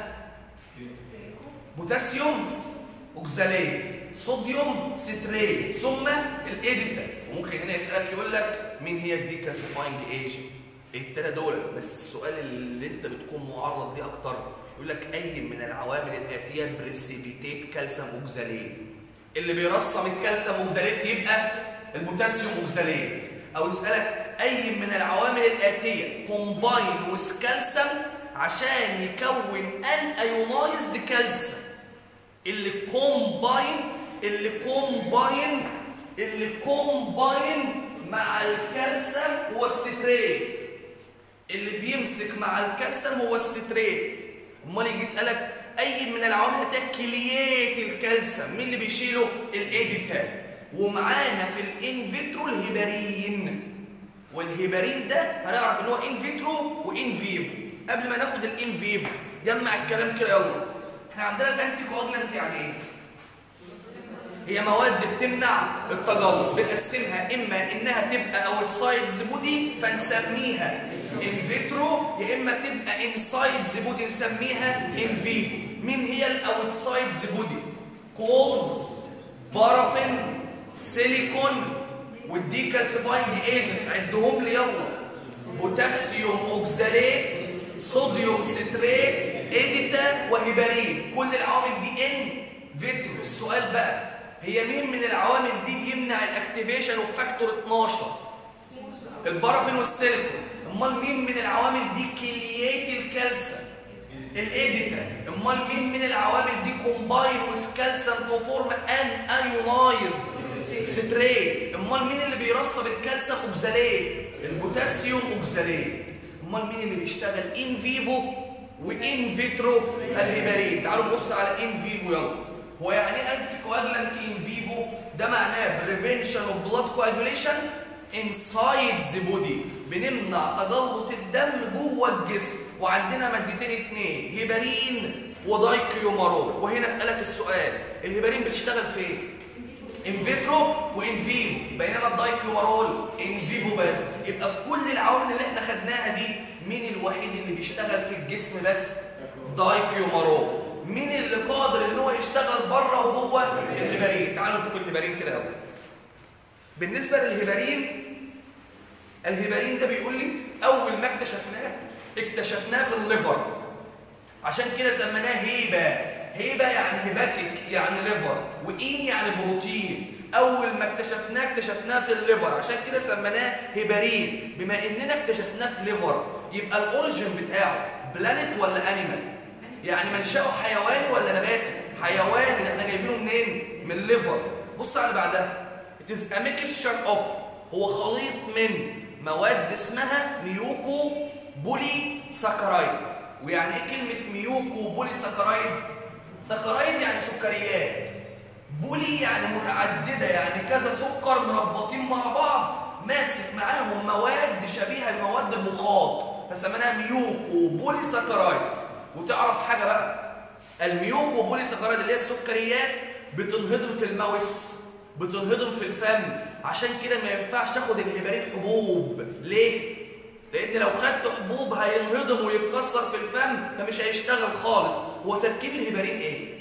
بوتاسيوم اوكزاليت صوديوم ستريت ثم الايديتا وممكن هنا يسالك يقول لك مين هي الديكالسيفاينج ايجنت التلاته دول بس السؤال اللي انت بتكون معرض ليه اكتر يقول لك اي من العوامل الاتيه بريسيبيتيت كالسيوم اوكزاليت اللي بيرسم الكالسيوم اوكزاليت يبقى البوتاسيوم اوكزاليت او يسالك اي من العوامل الاتيه كومباين ويز كالسيوم عشان يكون ان ايونايزد كالسيوم اللي كومباين اللي كومباين اللي كومباين مع الكالسيوم والستريت اللي بيمسك مع الكالسيوم هو الستريت امال يجي يسالك اي من العوامل اللي كليات الكالسيوم مين اللي بيشيله الايديتا ومعانا في الان فيترو الهيبارين والهيبارين ده هنعرف ان هو ان فيترو وان فيفو قبل ما ناخد الان فيفو جمع الكلام كده يلا احنا عندنا الانتي كواجلانت يعني ايه هي مواد بتمنع التجلط بنقسمها اما انها تبقى اوتسايدز بودي فنسميها ان فيترو يا اما تبقى انسايدز بودي نسميها ان فيفو مين هي الاوتسايدز بودي كولد بارافين سيليكون والديكالسيفاينج ايجنت عدهم لي يلا بوتاسيوم اوكزاليت صوديوم ستريت اديتا وهيبارين كل العوامل دي ان فيترو السؤال بقى هي مين من العوامل دي بيمنع الاكتيفيشن اوف فاكتور 12 البارافين والسيليكون امال مين من العوامل دي كليات الكالسيوم الاديتا امال مين من العوامل دي كومباين وسكالسيوم تو فورم ان ايونايزد ستريت امال مين اللي بيرسب الكالسيوم اوكزاليت البوتاسيوم اوكزاليت امال مين اللي بيشتغل ان فيفو وان فيترو الهيبارين تعالوا نبص على ان فيفو يلا هو يعني ايه انتي كواجلانت ان فيفو ده معناه بريفنشن اوف بلاد كواجوليشن انسايد ذا بودي بنمنع تجلط الدم جوه الجسم وعندنا مادتين اتنين هيبارين ودايكيومارول وهنا اسالك السؤال الهيبارين بتشتغل فين ان فيترو وان فيفو بينما الدايكيومارول ان فيفو بس يبقى في كل العوامل اللي احنا خدناها دي مين الوحيد اللي بيشتغل في الجسم بس دايكيومارول مين اللي قادر ان هو يشتغل بره وجوه الهيبارين تعالوا نشوف الهيبارين كده يلا بالنسبه للهيبارين الهيبارين ده بيقول لي اول ما اكتشفناه اكتشفناه في الليفر عشان كده سميناه هيبه هيبه يعني هيباتيك يعني ليفر واين يعني بروتين اول ما اكتشفناه اكتشفناه في الليفر عشان كده سميناه هيبارين بما اننا اكتشفناه في ليفر يبقى الاوريجن بتاعه بلانت ولا انيمال يعني منشأه حيواني ولا نباتي حيواني ده احنا جايبينه منين من الليفر بص على اللي بعدها it is a mixture of هو خليط من مواد اسمها ميوكو بولي ساكرايد ويعني ايه كلمه ميوكو بولي ساكرايد ساكرايد يعني سكريات بولي يعني متعدده يعني كذا سكر مربطين مع بعض ماسك معاهم مواد شبيهه لمواد المخاط فسميناها ميوكو بولي ساكرايد وتعرف حاجه بقى الميوكو بولي ساكرايد اللي هي السكريات بتنهضم في الماوس بتنهضم في الفم عشان كده ما ينفعش اخد الهيبارين حبوب ليه لان لو خدت حبوب هينهضم ويتكسر في الفم فمش هيشتغل خالص هو تركيب الهيبارين ايه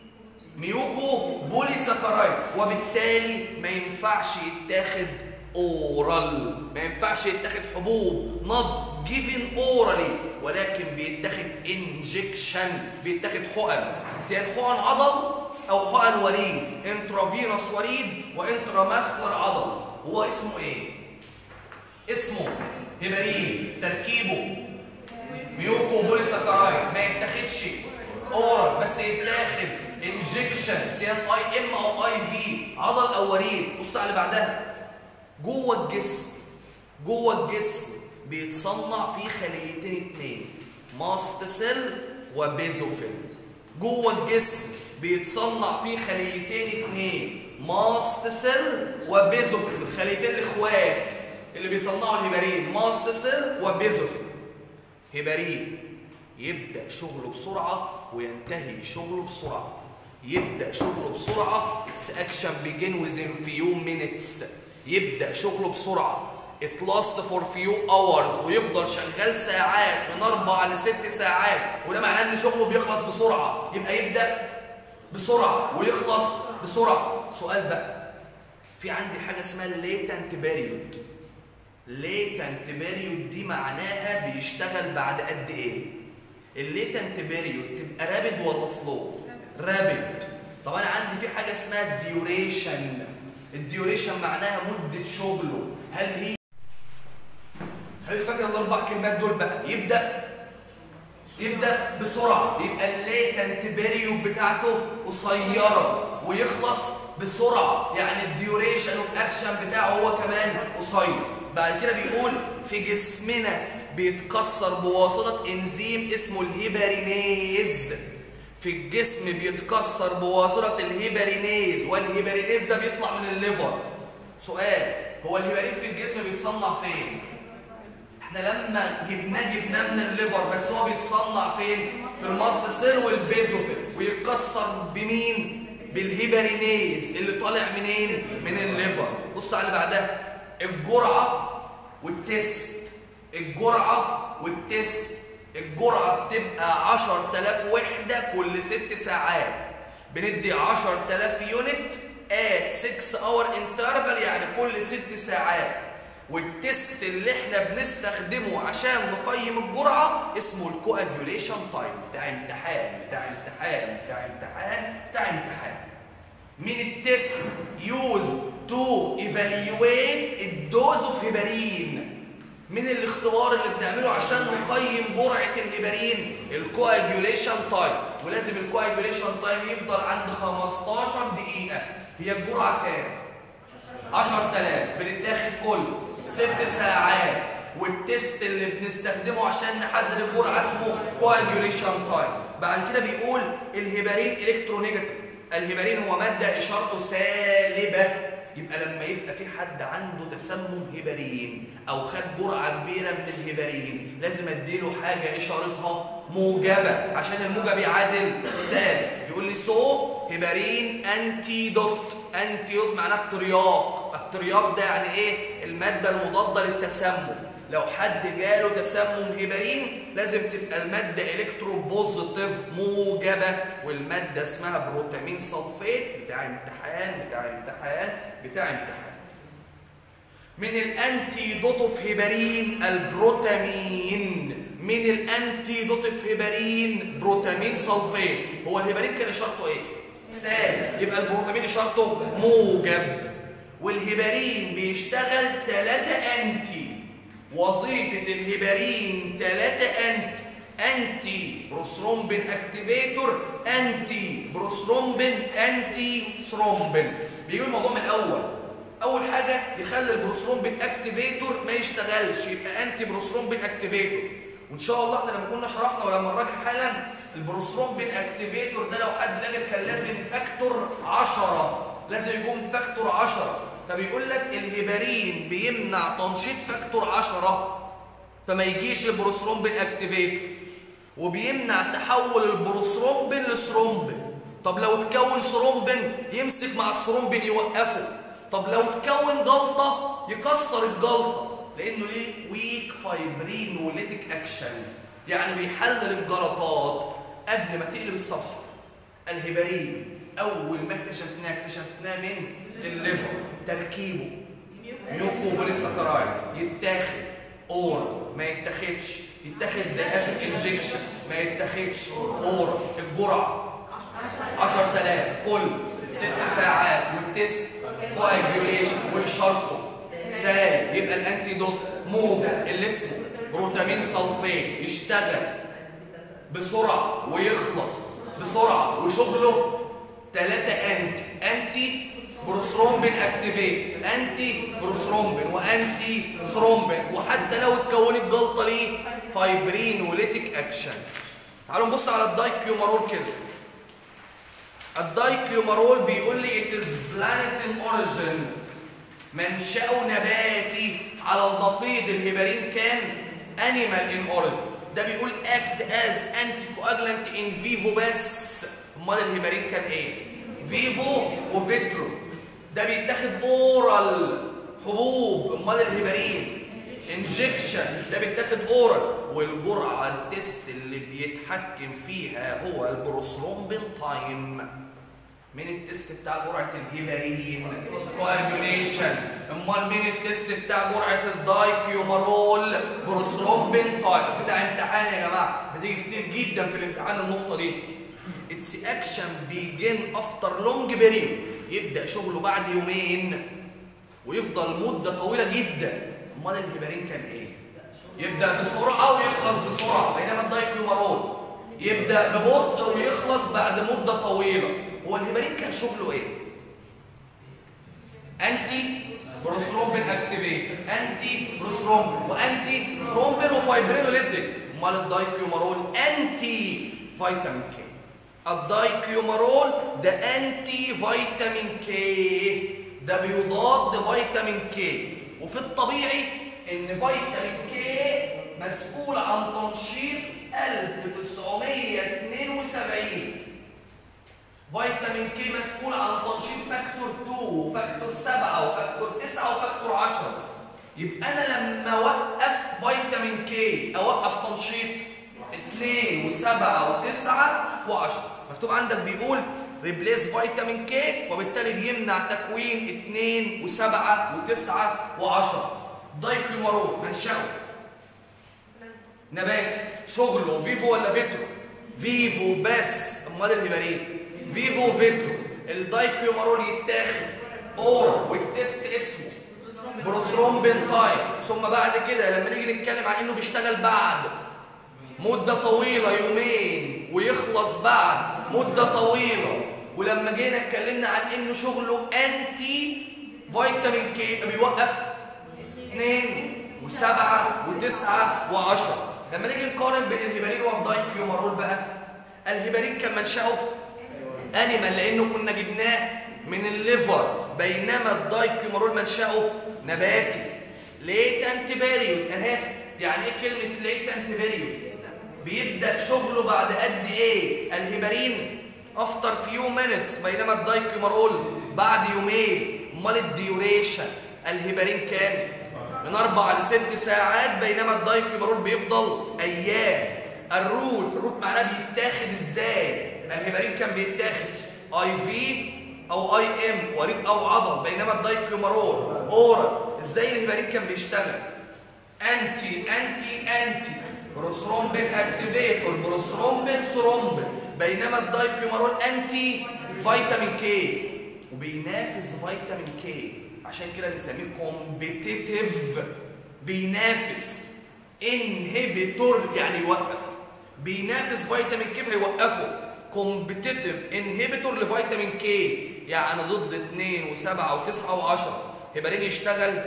ميوكو بولي ساكرايد وبالتالي ما ينفعش يتاخد اورال ما ينفعش يتاخد حبوب نض جيفن اورالي ولكن بيتاخد انجكشن بيتاخد حقن سيان حقن عضل او حقن وريد انترافينوس وريد وانتراماسكولار عضل هو اسمه ايه اسمه هيبارين تركيبه ميوكو بوليساكرايد ما يتاخدش اورال بس يتاخد انجكشن سيان اي ام او اي في عضل او وريد بص على اللي بعدها جوه الجسم جوه الجسم بيتصنع فيه خليتين اتنين ماست سيل وبيزوفيل جوه الجسم بيتصنع فيه خليتين اتنين ماست سيل وبيزوفيل الخليتين الاخوات اللي بيصنعوا الهيبارين ماست سيل وبيزوفيل هيبارين يبدا شغله بسرعه وينتهي شغله بسرعه يبدا شغله بسرعه اتس اكشن بيجين ويزن فيو مينيتس يبدا شغله بسرعه it last for few hours ويفضل شغال ساعات من اربع لست ساعات وده معناه ان شغله بيخلص بسرعه يبقى يبدا بسرعه ويخلص بسرعه سؤال بقى في عندي حاجه اسمها الليتنت باريود ليتنت باريود دي معناها بيشتغل بعد قد ايه الليتنت باريود تبقى رابد ولا سلو رابد طب انا عندي في حاجه اسمها الديوريشن الديوريشن معناها مده شغله هل هي خليك فاكر الاربع كلمات دول بقى يبدا يبدا بسرعه يبقى الليتنت بيريود بتاعته قصيره ويخلص بسرعه يعني الديوريشن اوف اكشن بتاعه هو كمان قصير بعد كده بيقول في جسمنا بيتكسر بواسطه انزيم اسمه الهيبارينيز في الجسم بيتكسر بواسطه الهيبارينيز والهيبارينيز ده بيطلع من الليفر سؤال هو الهيبارين في الجسم بيتصنع فين احنا لما جبناه جبناه من الليفر بس هو بيتصنع فين في الماست سيل والبيزوفيل ويتكسر بمين بالهيبرينيز اللي طالع منين من الليفر بص على اللي بعدها الجرعه والتست الجرعه والتست الجرعه بتبقى 10000 وحده كل ست ساعات بندي 10000 يونت at 6 اور انترفال يعني كل ست ساعات والتست اللي احنا بنستخدمه عشان نقيم الجرعه اسمه الكواجوليشن تايم بتاع امتحان بتاع امتحان بتاع امتحان بتاع امتحان من التست يوز تو ايفاليويت الدوز اوف هيبرين من الاختبار اللي بنعمله عشان نقيم جرعه الهيبرين الكواجوليشن تايم ولازم الكواجوليشن تايم يفضل عند 15 دقيقه هي الجرعه كام 10000 بنتاخد كل ست ساعات والتست اللي بنستخدمه عشان نحدد الجرعه اسمه كواجوليشن تايم بعد كده بيقول الهيبرين الكترونيجاتيف الهيبرين هو ماده اشارته سالبه يبقى لما يبقى في حد عنده تسمم هيبرين او خد جرعه كبيره من الهيبرين لازم اديله حاجه اشارتها موجبه عشان الموجب يعادل سالب يقول لي سو هيبرين انتي دوت انتي دوت معناه الترياق الترياق ده يعني ايه الماده المضاده للتسمم لو حد جاله تسمم هيبرين لازم تبقى الماده الكترو بوزيتيف موجبه والماده اسمها بروتامين سلفيت بتاع امتحان بتاع امتحان بتاع امتحان من الانتي دوت اوف هيبرين البروتامين من الانتي دوت اوف هيبرين بروتامين سلفيت هو الهيبرين كان اشارته ايه سالب يبقى البروتامين اشارته موجب والهيبرين بيشتغل 3 انتي وظيفة الهيبرين 3 انتي انتي بروثرومبين اكتيفيتور انتي بروثرومبين انتي ثرومبين بيجي الموضوع من الاول اول حاجه يخلي البروثرومبين اكتيفيتور ما يشتغلش يبقى انتي بروثرومبين اكتيفيتور وان شاء الله احنا لما كنا شرحنا ولما نراجع حالا البروثرومبين اكتيفيتور ده لو حد فاكر كان لازم فاكتور 10 لازم يكون فاكتور 10 فبيقول لك الهيبرين بيمنع تنشيط فاكتور 10 فما يجيش البروثرومبين اكتيفيتور وبيمنع تحول البروثرومبين لثرومبين طب لو اتكون ثرومبين يمسك مع الثرومبين يوقفه طب لو اتكون جلطه يكسر الجلطه لانه ليه ويك فايبرينوليتيك اكشن يعني بيحلل الجلطات قبل ما تقلب الصفحه الهيبرين اول ما اكتشفناه اكتشفناه من الليفر تركيبه ميوكوبوليساكرايد يتاخد اور ما يتاخدش يتاخد باسيد انجكشن ما يتاخدش اور الجرعه 10000 كل ست ساعات والتست كواجيوليشن وشرطه سالب يبقى الانتيدوت موجب اللي اسمه بروتامين سلفيت يشتغل بسرعه ويخلص بسرعه وشغله 3 انتي انتي بروثرومبين اكتيفيت انتي بروثرومبين وانتي ثرومبين وحتى لو اتكونت جلطه ليه فايبرينوليتيك اكشن تعالوا نبص على الدايكيومارول كده الدايكيومارول بيقول لي it is planet in origin منشأه نباتي على النقيض الهيبرين كان animal in origin ده بيقول act as anticoagulant in vivo بس امال الهيبرين كان ايه فيفو وفيترو ده بيتاخد اورال حبوب امال الهيبرين انجكشن ده بيتاخد اورال والجرعه التست اللي بيتحكم فيها هو البروثرومبين تايم مين التست بتاع جرعه الهيبرين كواجوليشن امال مين التست بتاع جرعه الدايكيومارول بروثرومبين تايم بتاع امتحان يا جماعه بتيجي كتير جدا في الامتحان النقطه دي اتس اكشن بيجن افتر لونج بيريود يبدا شغله بعد يومين ويفضل مده طويله جدا امال الهيبرين كان ايه يبدا بسرعه ويخلص بسرعه بينما الدايكيومارول يبدا ببطء ويخلص بعد مده طويله هو الهيبرين كان شغله ايه انتي بروثرومبين اكتيفيت انتي بروثرومبين وانتي ثرومبين وفايبرينوليتيك امال الدايكيومارول انتي فيتامين كي الدايكيومارول ده انتي فيتامين كي ده بيضاد فيتامين كي وفي الطبيعي ان فيتامين كي مسؤول عن تنشيط 1972 فيتامين فيتامين كي مسؤول عن تنشيط فاكتور 2 وفاكتور 7 وفاكتور 9 وفاكتور 10 يبقى انا لما اوقف فيتامين كي اوقف تنشيط 2 و7 و9 و10 مكتوب عندك بيقول ريبليس فيتامين كي وبالتالي بيمنع تكوين 2 و7 و9 و10 دايكلومارول منشأه نبات شغله فيفو ولا فيترو فيفو بس امال الهبارين فيفو فيترو الدايكلومارول يتاخد اور والتست اسمه بروثرومبين تايم ثم بعد كده لما نيجي نتكلم عن انه بيشتغل بعد مدة طويلة يومين ويخلص بعد مدة طويلة ولما جينا اتكلمنا عن انه شغله انتي فيتامين كي يبقى بيوقف اثنين وسبعة وتسعة وعشرة لما نيجي نقارن بين الهيبارين والدايكيومارول بقى الهيبارين كان منشأه انيمال لانه كنا جبناه من الليفر بينما الدايكيومارول منشأه نباتي ليتنت بيريود اهي يعني ايه كلمة ليتنت بيريود بيبدأ شغله بعد قد ايه الهيبارين افتر فيو مينتس بينما الدايكيومارول بعد يومين امال الديوريشن الهيبارين كام من اربع لست ساعات بينما الدايكيومارول بيفضل ايام الروت الروت معناه بيتاخد ازاي الهيبارين كان بيتاخد اي في او اي ام وريد او عضل بينما الدايكيومارول اورال ازاي الهيبارين كان بيشتغل انتي انتي انتي بروثرومبين اكتيفيتور بروثرومبين ثرومبين بينما الدايكيومارول انتي فيتامين كي وبينافس فيتامين كي عشان كده بنسميه كومبيتيتيف بينافس انهبيتور يعني يوقف بينافس فيتامين كي فيوقفه كومبيتيتيف انهبيتور لفيتامين كي يعني ضد 2 و7 و9 و10 هيبارين يشتغل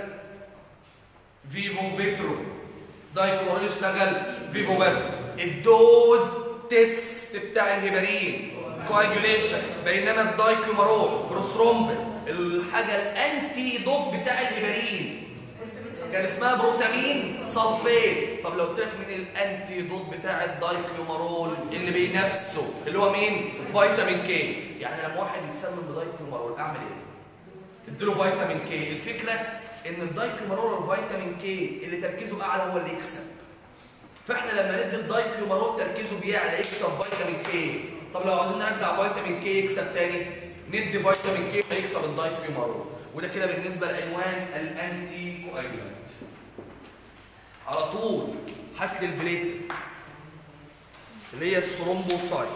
فيفو فيترو دايكلورين يشتغل فيفو بس الدوز تيست بتاع الهيبارين كواجوليشن بينما الدايكومارول بروثرومبين الحاجه الانتي دوت بتاع الهيبارين كان اسمها بروتامين سلفيت طب لو قلت لك مين الانتي دوت بتاع الدايكلومارول اللي بينافسه اللي هو مين فيتامين كي يعني لما واحد يتسمم بدايكلومارول اعمل ايه اديله فيتامين كي الفكره ان الدايكلومارول والفيتامين كي اللي تركيزه اعلى هو اللي يكسب فاحنا لما ندي الدايكلومارول تركيزه بيعلى يكسب فيتامين كي طب لو عايزين نرجع فيتامين كي يكسب تاني ندي فيتامين كي فيكسب الدايكلومارول وده كده بالنسبه لعنوان الانتي كواجولانت على طول هات لي البليتلت اللي هي الثرومبوسايت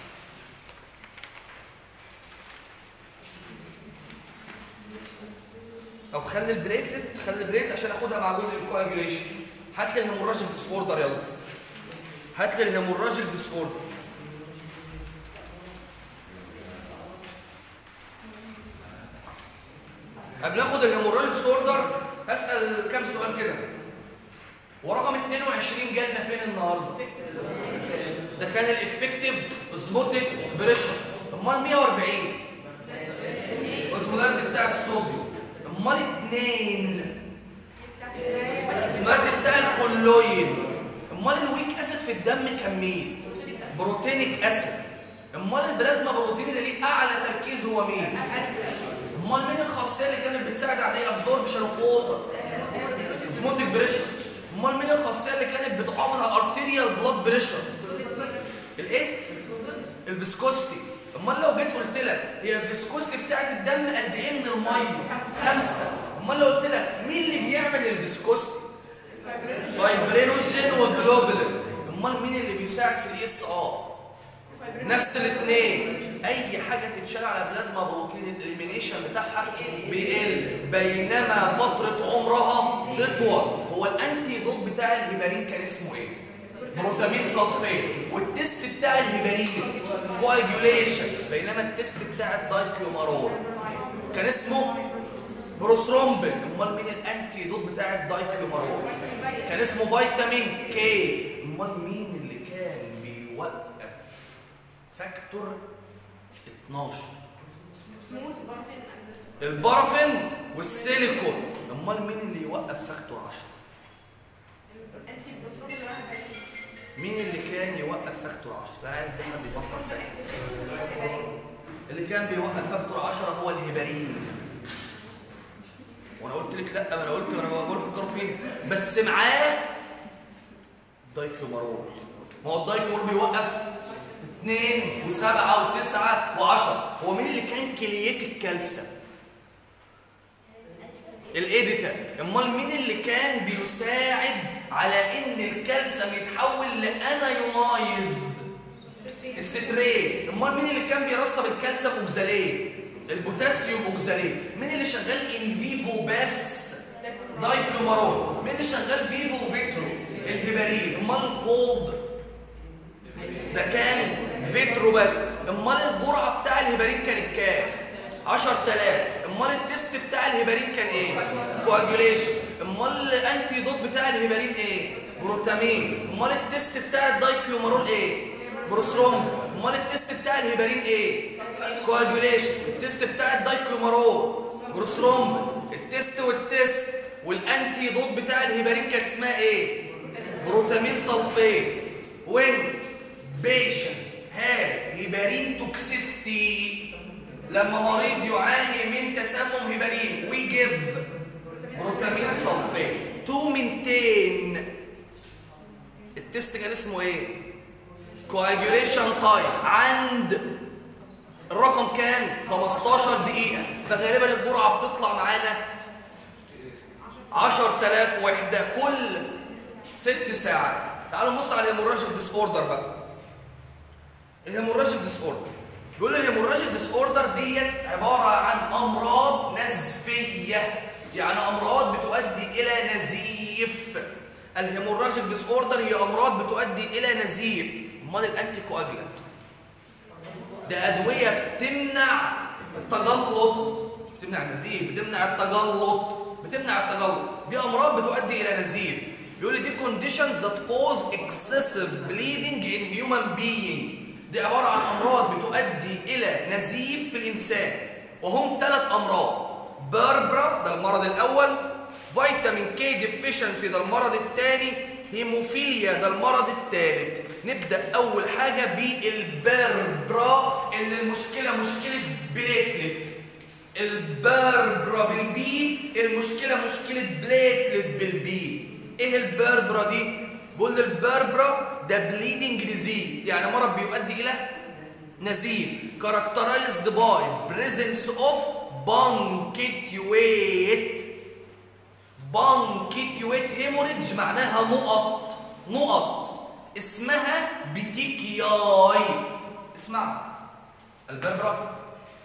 او خلي البليتلت خلي البليت عشان اخدها مع جزء الكواجوليشن هات لي الهيموراجيك ديس اوردر يلا هات لي الهيموراجيك ديس اوردر قبل اخد الهيموراجيك ديس اوردر اسال كام سؤال كده ورقم 22 جالنا فين النهارده ده كان الافكتيف اوزموتيك بريشر امال 140 اوزمولاريتي بتاع الصوديوم امال 2 اوزمولاريتي بتاع الكولويد امال الويك اسيد في الدم كان مين بروتينيك اسيد امال البلازما بروتين اللي ليه اعلى تركيز هو مين امال مين الخاصيه اللي كانت بتساعد على ايه ابزوربشن اوف ووتر اوزموتيك بريشر امال مين الخاصيه اللي كانت بتحافظ على الارتيريال بلاد بريشر الايه الفيسكوستي امال لو جيت قلت لك هي الفيسكوستي بتاعت الدم قد ايه من الميه خمسة امال لو قلت لك مين اللي بيعمل الفيسكوستي فايبرينوجين وجلوبولين امال مين اللي بيساعد في الاي اس ار نفس الاثنين اي حاجه تتشال على بلازما بروتين الاليمينيشن بتاعها بيقل بينما فتره عمرها تطول هو الانتي دوت بتاع الهيبارين كان اسمه ايه بروتامين سلفيت والتست بتاع الهيبارين كواجوليشن بينما التست بتاع الدايكيومارول كان اسمه بروثرومبين امال مين الانتي دوت بتاع الدايكيومارول كان اسمه فيتامين كي امال مين اللي كان بيوقف فاكتور 12 سموث بارفين البارافين والسيليكون امال مين اللي يوقف فاكتور 10 انتي بروستروم اللي واحد قال مين اللي كان يوقف فاكتور 10 لا عايز ده حد يفكر فاكر اللي كان بيوقف فاكتور 10 هو الهبارين وانا قلت لك لا ما انا قلت ما انا بقول فكروا فيه بس معاه دايكيومارول ما هو الدايكيومارول بيوقف 2 و7 و9 و10 هو مين اللي كان كلية الكالسيوم الاديتا امال مين اللي كان بيساعد على ان الكالسيوم يتحول لانايونايزد الستريت امال مين اللي كان بيرسب الكالسيوم اوكزاليت البوتاسيوم اوكزاليت مين اللي شغال ان فيفو بس دايكلومارول مين اللي شغال فيفو وفيترو الهبارين امال الكولد ده كان فيترو بس امال الجرعه بتاع الهبارين كانت كام 10000 امال التيست بتاع الهبارين كان ايه كواجوليشن امال الانتي دوت بتاع الهبارين ايه بروتامين امال التيست بتاع الدايكيومارول ايه بروسروم امال التيست بتاع الهبارين ايه كواجوليشن التيست بتاع الدايكيومارول بروسروم التيست والتيست والانتي دوت بتاع الهبارين كانت اسمها ايه بروتامين سلفيت وين بيشن هاز هيبارين توكسيستي لما مريض يعاني من تسمم هيبارين وي جيف بروتامين سلفيت تو مينتين التست كان اسمه ايه كواجوليشن تايم عند الرقم كان 15 دقيقة فغالبا الجرعة بتطلع معانا 10000 وحدة كل ست ساعات تعالوا نبص على الهيموراجيك ديس اوردر بقى الهيموراجيك ديس اوردر بيقول الهيموراجيك ديس اوردر ديت عباره عن امراض نزفيه يعني امراض بتؤدي الى نزيف الهيموراجيك ديس اوردر هي امراض بتؤدي الى نزيف امال الانتي كواجلانت ده ادويه بتمنع التجلط مش بتمنع النزيف بتمنع التجلط بتمنع التجلط دي امراض بتؤدي الى نزيف بيقول لي دي conditions that cause excessive bleeding in human being دي عبارة عن أمراض بتؤدي إلى نزيف في الإنسان وهم ثلاث أمراض باربرا ده المرض الأول فيتامين كي ديفيشنسي ده المرض الثاني هيموفيليا ده المرض الثالث نبدأ أول حاجة بالبربرا اللي المشكلة مشكلة بليتلت البربرا بالبي المشكلة مشكلة بليتلت بالبي ايه البربرا دي؟ بقول البربرا ده بليدنج ديزيز يعني مرض بيؤدي الى نزيف characterized by presence of punctuate punctuate hemorrhage معناها نقط نقط اسمها بتيكياي اسمع البربرا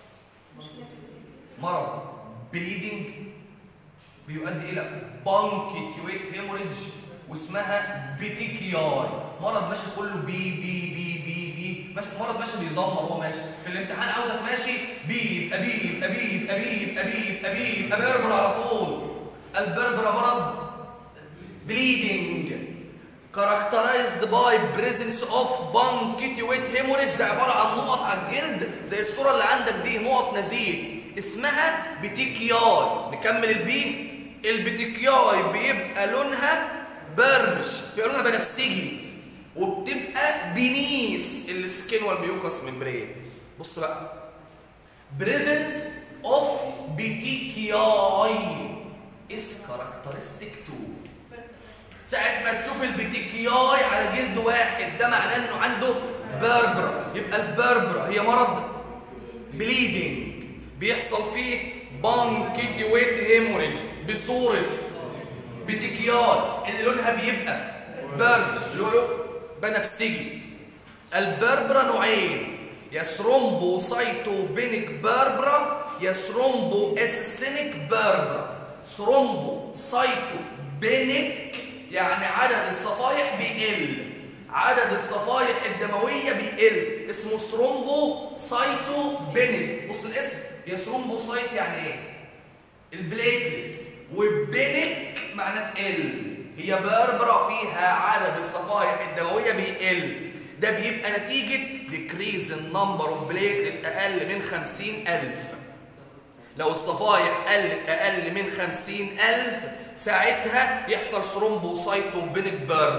مرض بليدنج بيؤدي الى punctuate hemorrhage واسمها بيتيكياي مرض ماشي كله بي بي بي بي بي ماشي مرض ماشي بيزمر وهو ماشي في الامتحان عاوزك ماشي بي يبقى بي يبقى بي يبقى بي يبقى بي يبقى بي يبقى بربر على طول البربرة مرض bleeding characterized by presence of punctuate hemorrhage ده عبارة عن نقط على الجلد زي الصورة اللي عندك دي نقط نزيف اسمها بتيكياي نكمل البي البتيكياي بيبقى لونها برمش بيبقى لونها بنفسجي وبتبقى بنيس السكين والميوكس ممبرين بص بقى بريزنس اوف بيتيكياي is characteristic to ساعة ما تشوف البيتيكياي على جلد واحد ده معناه انه عنده بربرا يبقى البربرا هي مرض بليدنج بيحصل فيه بانكيتيويت هيموريج بصورة بتكيار اللي لونها بيبقى برد اللي هو بنفسجي البربرا نوعين يا ثرومبوسايتوبينيك بربرا يا ثرومبو اسينيك بربرا ثرومبوسايتوبينيك يعني عدد الصفائح بيقل عدد الصفائح الدمويه بيقل اسمه ثرومبوسايتوبينيك بص الاسم يا ثرومبوسايت يعني ايه البليتلت وبينك معناه تقل هي بربرة فيها عدد الصفائح الدموية بيقل ده بيبقى نتيجة decrease in number of platelet أقل من 50000 لو الصفائح قلت أقل من 50000 ساعتها يحصل ثرومبوسايتوبينيك بيرن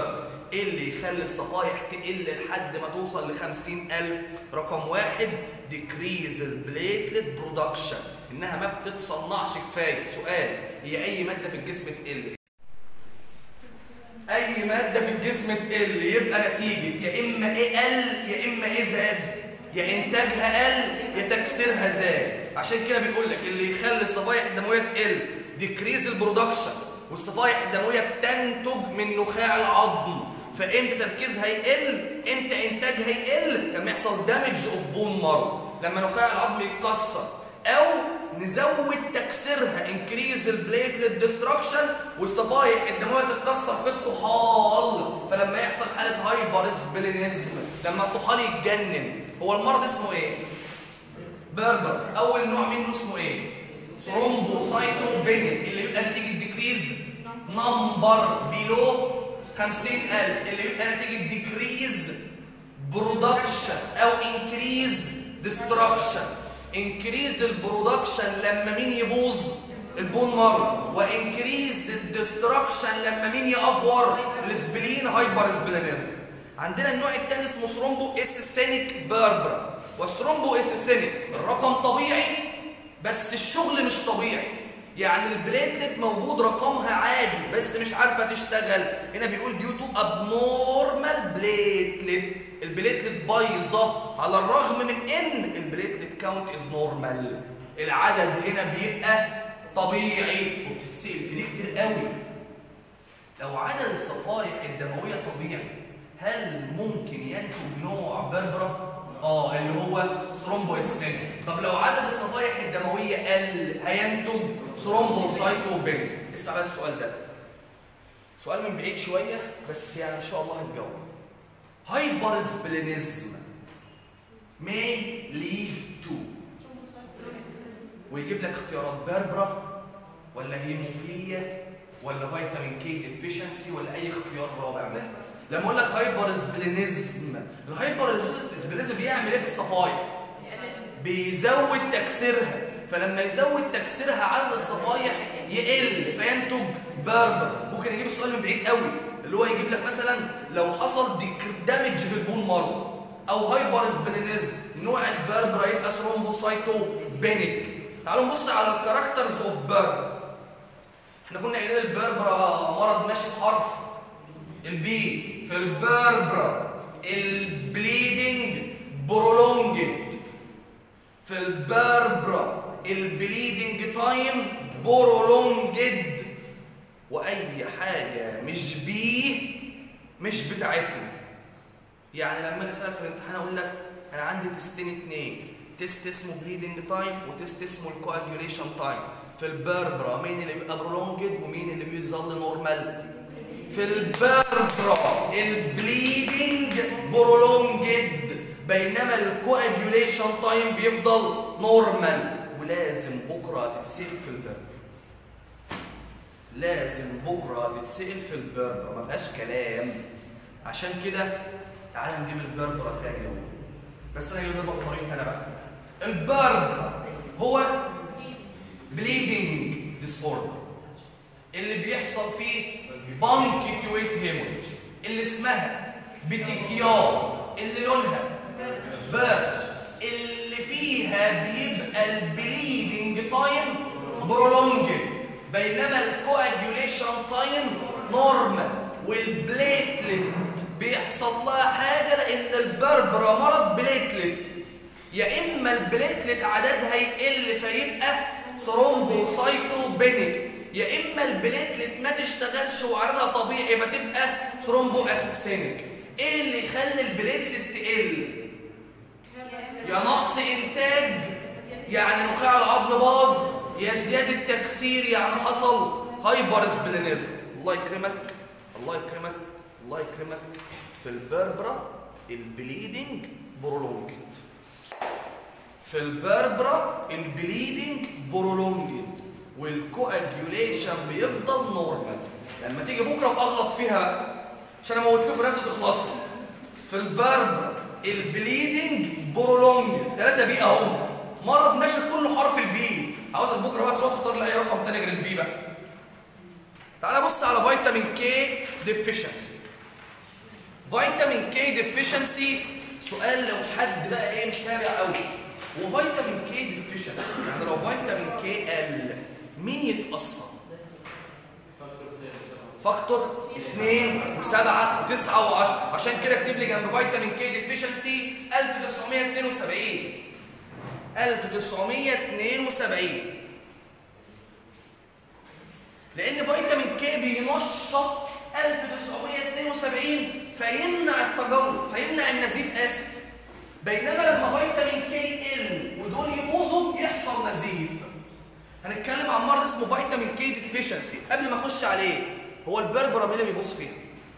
ايه اللي يخلي الصفايح تقل لحد ما توصل ل 50000 رقم واحد ديكريز البليتلت برودكشن انها ما بتتصنعش كفايه سؤال هي اي ماده في الجسم تقل اي ماده في الجسم تقل يبقى نتيجه يا اما ايه قل يا اما ايه زاد يا انتاجها قل يا تكسيرها زاد عشان كده بيقول لك اللي يخلي الصفائح الدمويه تقل ديكريز البرودكشن والصفائح الدمويه بتنتج من نخاع العظم فامتى تركيزها يقل امتى انتاجها يقل لما يحصل دامج اوف بون مارو لما نخاع العظم يتكسر او نزود تكسيرها انكريز البليتلت ديستركشن والصفائح الدمويه تتكسر في الطحال فلما يحصل حاله هايبر سبلينيزم لما الطحال يتجنن هو المرض اسمه ايه بربر اول نوع منه اسمه ايه ثرومبوسايتوبينين اللي بيبقى نتيجه ديكريز نمبر بيلو 50000 اللي بيبقى نتيجه ديكريز برودكشن او انكريز ديستركشن انكريز البرودكشن لما مين يبوظ البون مارو وانكريز الديستركشن لما مين يافور السبلين هايبر سبلينيزم عندنا النوع الثاني اسمه ثرومبو اسيسينيك باربرا والثرومبو اسيسينيك الرقم طبيعي بس الشغل مش طبيعي يعني البليتلت موجود رقمها عادي بس مش عارفه تشتغل هنا بيقول ديو تو ابنورمال بليتلت البليتلت بايظه على الرغم من ان البليتلت كاونت از نورمال العدد هنا بيبقى طبيعي وبتتسال في دي كتير قوي لو عدد الصفائح الدمويه طبيعي هل ممكن ينتج نوع بربره اه اللي هو ثرومبوسين طب لو عدد الصفائح الدمويه قل هينتج ثرومبوسايتوبين اسمع بقى السؤال ده سؤال من بعيد شويه بس يعني ان شاء الله هتجاوب هايبر سبلينيزم may lead to ويجيب لك اختيارات بربرة ولا هيموفيليا ولا فيتامين كي ديفيشنسي ولا اي اختيار رابع مثلا لما اقول لك هايبر سبلينيزم الهايبر سبلينيزم بيعمل ايه في الصفايح بيزود تكسيرها فلما يزود تكسيرها عدد الصفايح يقل فينتج بربر ممكن يجيب السؤال من بعيد قوي اللي هو يجيب لك مثلا لو حصل دامج في البون مارو او هايبر سبلينيزم نوع البربر يبقى ثرومبوسايتوبينيك تعالوا نبص على الكاركترز اوف بربر احنا كنا قايلين البربرة مرض ماشي بحرف البي في البربرة البليدنج برولونجد في البربرة البليدنج تايم برولونجد واي حاجة مش بيه مش بتاعتنا يعني لما اسالك في الامتحان اقول لك انا عندي تستين اتنين تيست اسمه بليدنج تايم وتيست اسمه الكواجيوليشن تايم في البربرة مين اللي بيبقى برولونجد ومين اللي بيظل نورمال في البربرة البليدنج برولونجد بينما الكواجيوليشن تايم بيفضل نورمال ولازم بكره تتسال في البربرة لازم بكره تتسال في البربرة ما فيهاش كلام عشان كده تعالى نجيب البربرة تاني لو بس انا هجيب بطريقتي انا بقى البربرة هو بليدنج ديس اوردر اللي بيحصل فيه بانكيتيويت هيموريج اللي اسمها بتكيار اللي لونها بيرج اللي فيها بيبقى البليدنج تايم برولونجد بينما الكواجيوليشن تايم نورمال والبليتلت بيحصل لها حاجه لان البربره مرض بليتلت يا اما البليتلت عددها يقل فيبقى ثرومبوسايتوبينيك يا اما البليتلت ما تشتغلش وعددها طبيعي فتبقى ثرومبو اسيسينيك ايه اللي يخلي البليتلت تقل يا نقص انتاج يعني نخاع العظم باظ يا زياده تكسير يعني حصل هايبر سبلينيزم الله يكرمك الله يكرمك الله يكرمك في البربرة البليدنج برولونجد في البربرة البليدنج برولونجد والكواجيوليشن بيفضل نورمال لما تيجي بكره بأغلط فيها بقى عشان اموت لكم ناس تخلصوا في البربرة البليدنج برولونجد ثلاثة بي اهو مرض ماشي كله حرف البي عاوزك بكره بقى تروح تختار لي اي رقم تاني غير البي بقى تعالى بص على فيتامين كي ديفيشنسي فيتامين كي ديفيشنسي سؤال لو حد بقى ايه متابع قوي هو فيتامين كي ديفيشنسي يعني لو فيتامين كي قل مين يتاثر فاكتور 2 و7 و9 و10 عشان كده اكتب لي جنب فيتامين كي ديفيشنسي 1972 1972 لان فيتامين كي بينشط 1972 فيمنع التجلط فيمنع النزيف اسف بينما لما فيتامين كي يقل ودول يبوظوا يحصل نزيف هنتكلم عن مرض اسمه فيتامين كي ديفيشنسي قبل ما اخش عليه هو البربره مين اللي بيبص فيها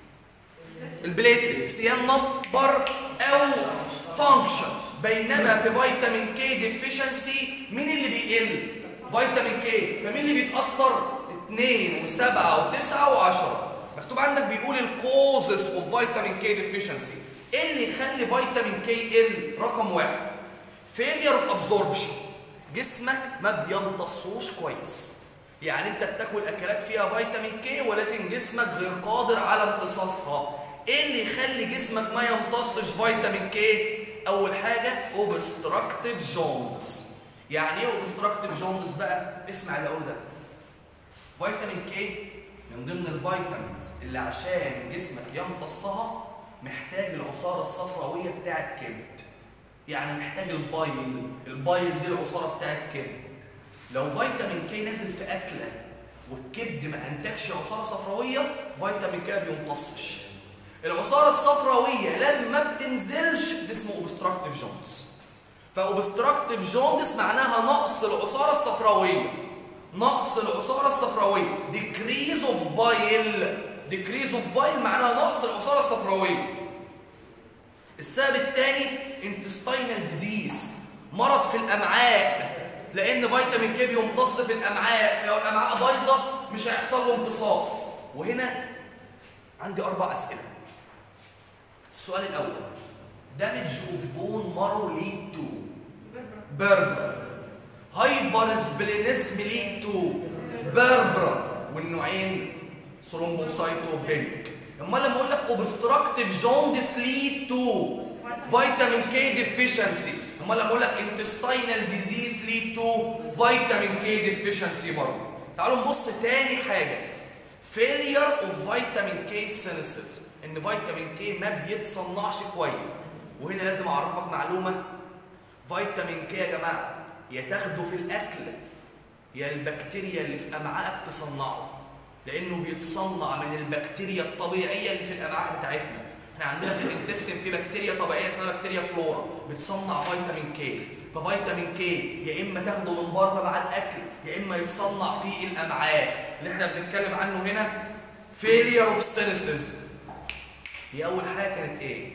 البليتلتس يا نمبر او فانكشن بينما في فيتامين كي ديفيشنسي مين اللي بيقل فيتامين كي فمين اللي بيتاثر 2 و7 و9 و10 مكتوب عندك بيقول الكوزز اوف فيتامين كي ديفيشنسي ايه اللي يخلي فيتامين كي يقل رقم واحد فيلير اوف ابزوربشن جسمك ما بيمتصوش كويس يعني انت بتاكل اكلات فيها فيتامين كي ولكن جسمك غير قادر على امتصاصها ايه اللي يخلي جسمك ما يمتصش فيتامين كي اول حاجه اوبستراكتيف جوندس يعني ايه اوبستراكتيف جوندس بقى اسمع اللي اقول ده فيتامين كي من ضمن الفيتامينز اللي عشان جسمك يمتصها محتاج العصاره الصفراويه بتاع الكبد يعني محتاج البايل البايل دي العصاره بتاع الكبد لو فيتامين كي نازل في اكله والكبد ما انتجش عصاره صفراويه فيتامين كي ما بيمتصش العصاره الصفراويه لما بتنزلش ده اسمه اوبستراكتيف جوندس فاوبستراكتيف جوندس معناها نقص العصاره الصفراويه نقص العصاره الصفراويه decrease of bile decrease of bile معناها نقص العصاره الصفراويه السبب الثاني intestinal disease مرض في الامعاء لان فيتامين كي بيمتص في الامعاء فلو الامعاء بايظه مش هيحصل له امتصاص وهنا عندي اربع اسئله السؤال الاول damage of bone marrow lead to بربر هايبر سبلينسم lead to بربر والنوعين ثرومبوسايتوبينيك امال لما اقول لك اوبستراكتيف جوندس ليد تو فيتامين كي ديفيشنسي امال لما اقول لك انتستينال ديزيز ليد تو فيتامين كي ديفيشنسي برضه تعالوا نبص تاني حاجه فيلير اوف فيتامين كي سينسز ان فيتامين كي ما بيتصنعش كويس وهنا لازم اعرفك معلومه فيتامين كي يا جماعه يا تاخده في الاكل يا البكتيريا اللي في امعائك تصنعه لانه بيتصنع من البكتيريا الطبيعيه اللي في الامعاء بتاعتنا احنا عندنا في الانتستين في بكتيريا طبيعيه اسمها بكتيريا فلورا بتصنع فيتامين كي ففيتامين كي يا اما تاخده من بره مع الاكل يا اما يتصنع في الامعاء اللي احنا بنتكلم عنه هنا فيلير اوف سينسز هي اول حاجه كانت ايه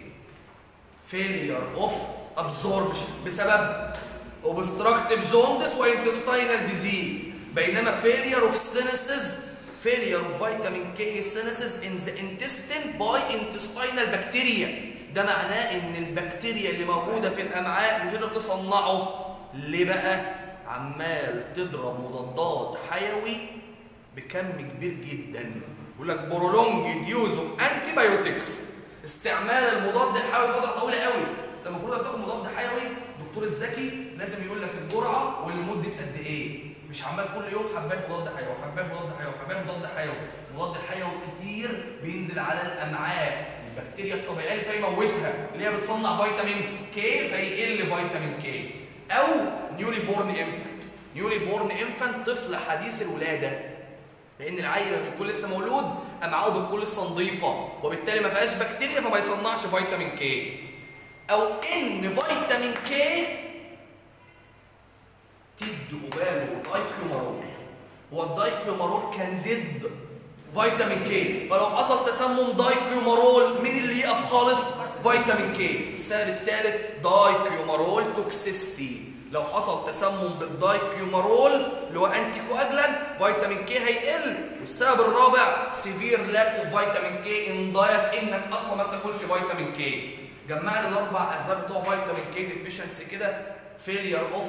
فيلير اوف ابزوربشن بسبب اوبستراكتيف جوندس وانتستينال ديزيز بينما فيلير اوف سينسز failure of vitamin K synthesis in the intestine by intestinal bacteria ده معناه ان البكتيريا اللي موجوده في الامعاء مش قادره تصنعه ليه بقى عمال تضرب مضادات حيوي بكم كبير جدا يقول لك prolonged use of antibiotics استعمال المضاد الحيوي فتره طويله قوي انت المفروض تاخد مضاد حيوي الدكتور الذكي لازم يقول لك الجرعه ولمده قد ايه مش عمال كل يوم حبات مضاد حيوي حبات مضاد حيوي حبات مضاد حيوي مضاد الحيوي كتير بينزل على الامعاء البكتيريا الطبيعيه اللي فيموتها اللي هي بتصنع فيتامين كي فيقل فيتامين كي او نيولي بورن انفانت نيولي بورن انفانت طفل حديث الولاده لان العيل لما بيكون لسه مولود امعائه بتكون لسه نظيفه وبالتالي ما فيهاش بكتيريا فما يصنعش فيتامين كي او ان فيتامين كي تدوا باله دايكيومارول هو الدايكيومارول كان ضد فيتامين كي فلو حصل تسمم دايكيومارول مين اللي يقف خالص فيتامين كي السبب الثالث دايكيومارول توكسيستي لو حصل تسمم بالدايكيومارول اللي هو انتي كواجلان فيتامين كي هيقل والسبب الرابع سيفير لاك اوف فيتامين كي ان دايت انك اصلا ما بتاكلش فيتامين كي جمعنا الاربع اسباب بتوع فيتامين كي ديفيشنسي كده فيلير اوف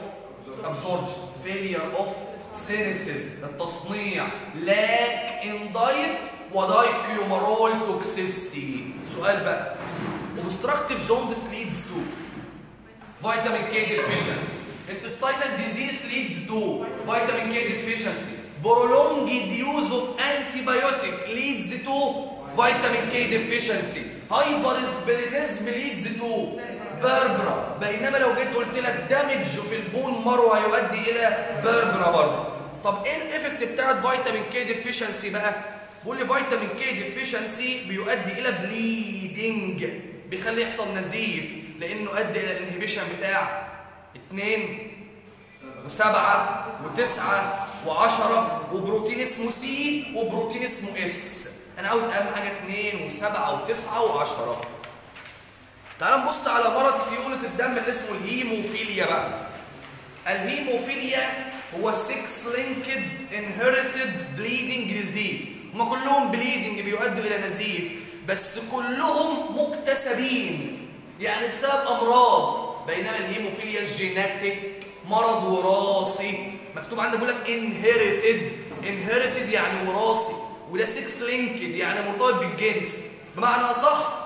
absorption failure of synthesis التصنيع lack in diet ودايكيومارول توكسيستي سؤال بقى obstructive jaundice leads to vitamin K deficiency intestinal disease leads to vitamin K deficiency prolonged use of antibiotic leads to vitamin K deficiency hypersplenism leads to بيربرا بينما لو جيت قلت لك دامج في البون مارو هيؤدي الى بيربرا برضه طب ايه الايفكت بتاعت فيتامين كي ديفيشنسي بقى بيقول لي فيتامين كي ديفيشنسي بيؤدي الى بليدنج بيخلي يحصل نزيف لانه ادى الى الانهبيشن بتاع 2 و7 و9 و10 وبروتين اسمه سي وبروتين اسمه اس انا عاوز اهم حاجه 2 و7 و9 و10 تعال نبص على مرض سيولة الدم اللي اسمه الهيموفيليا بقى الهيموفيليا هو 6 linked inherited bleeding disease هما كلهم bleeding بيؤدوا إلى نزيف بس كلهم مكتسبين يعني بسبب أمراض بينما الهيموفيليا جيناتيك مرض وراثي مكتوب عندك بيقول لك inherited inherited يعني وراثي وده 6 linked يعني مرتبط بالجنس بمعنى أصح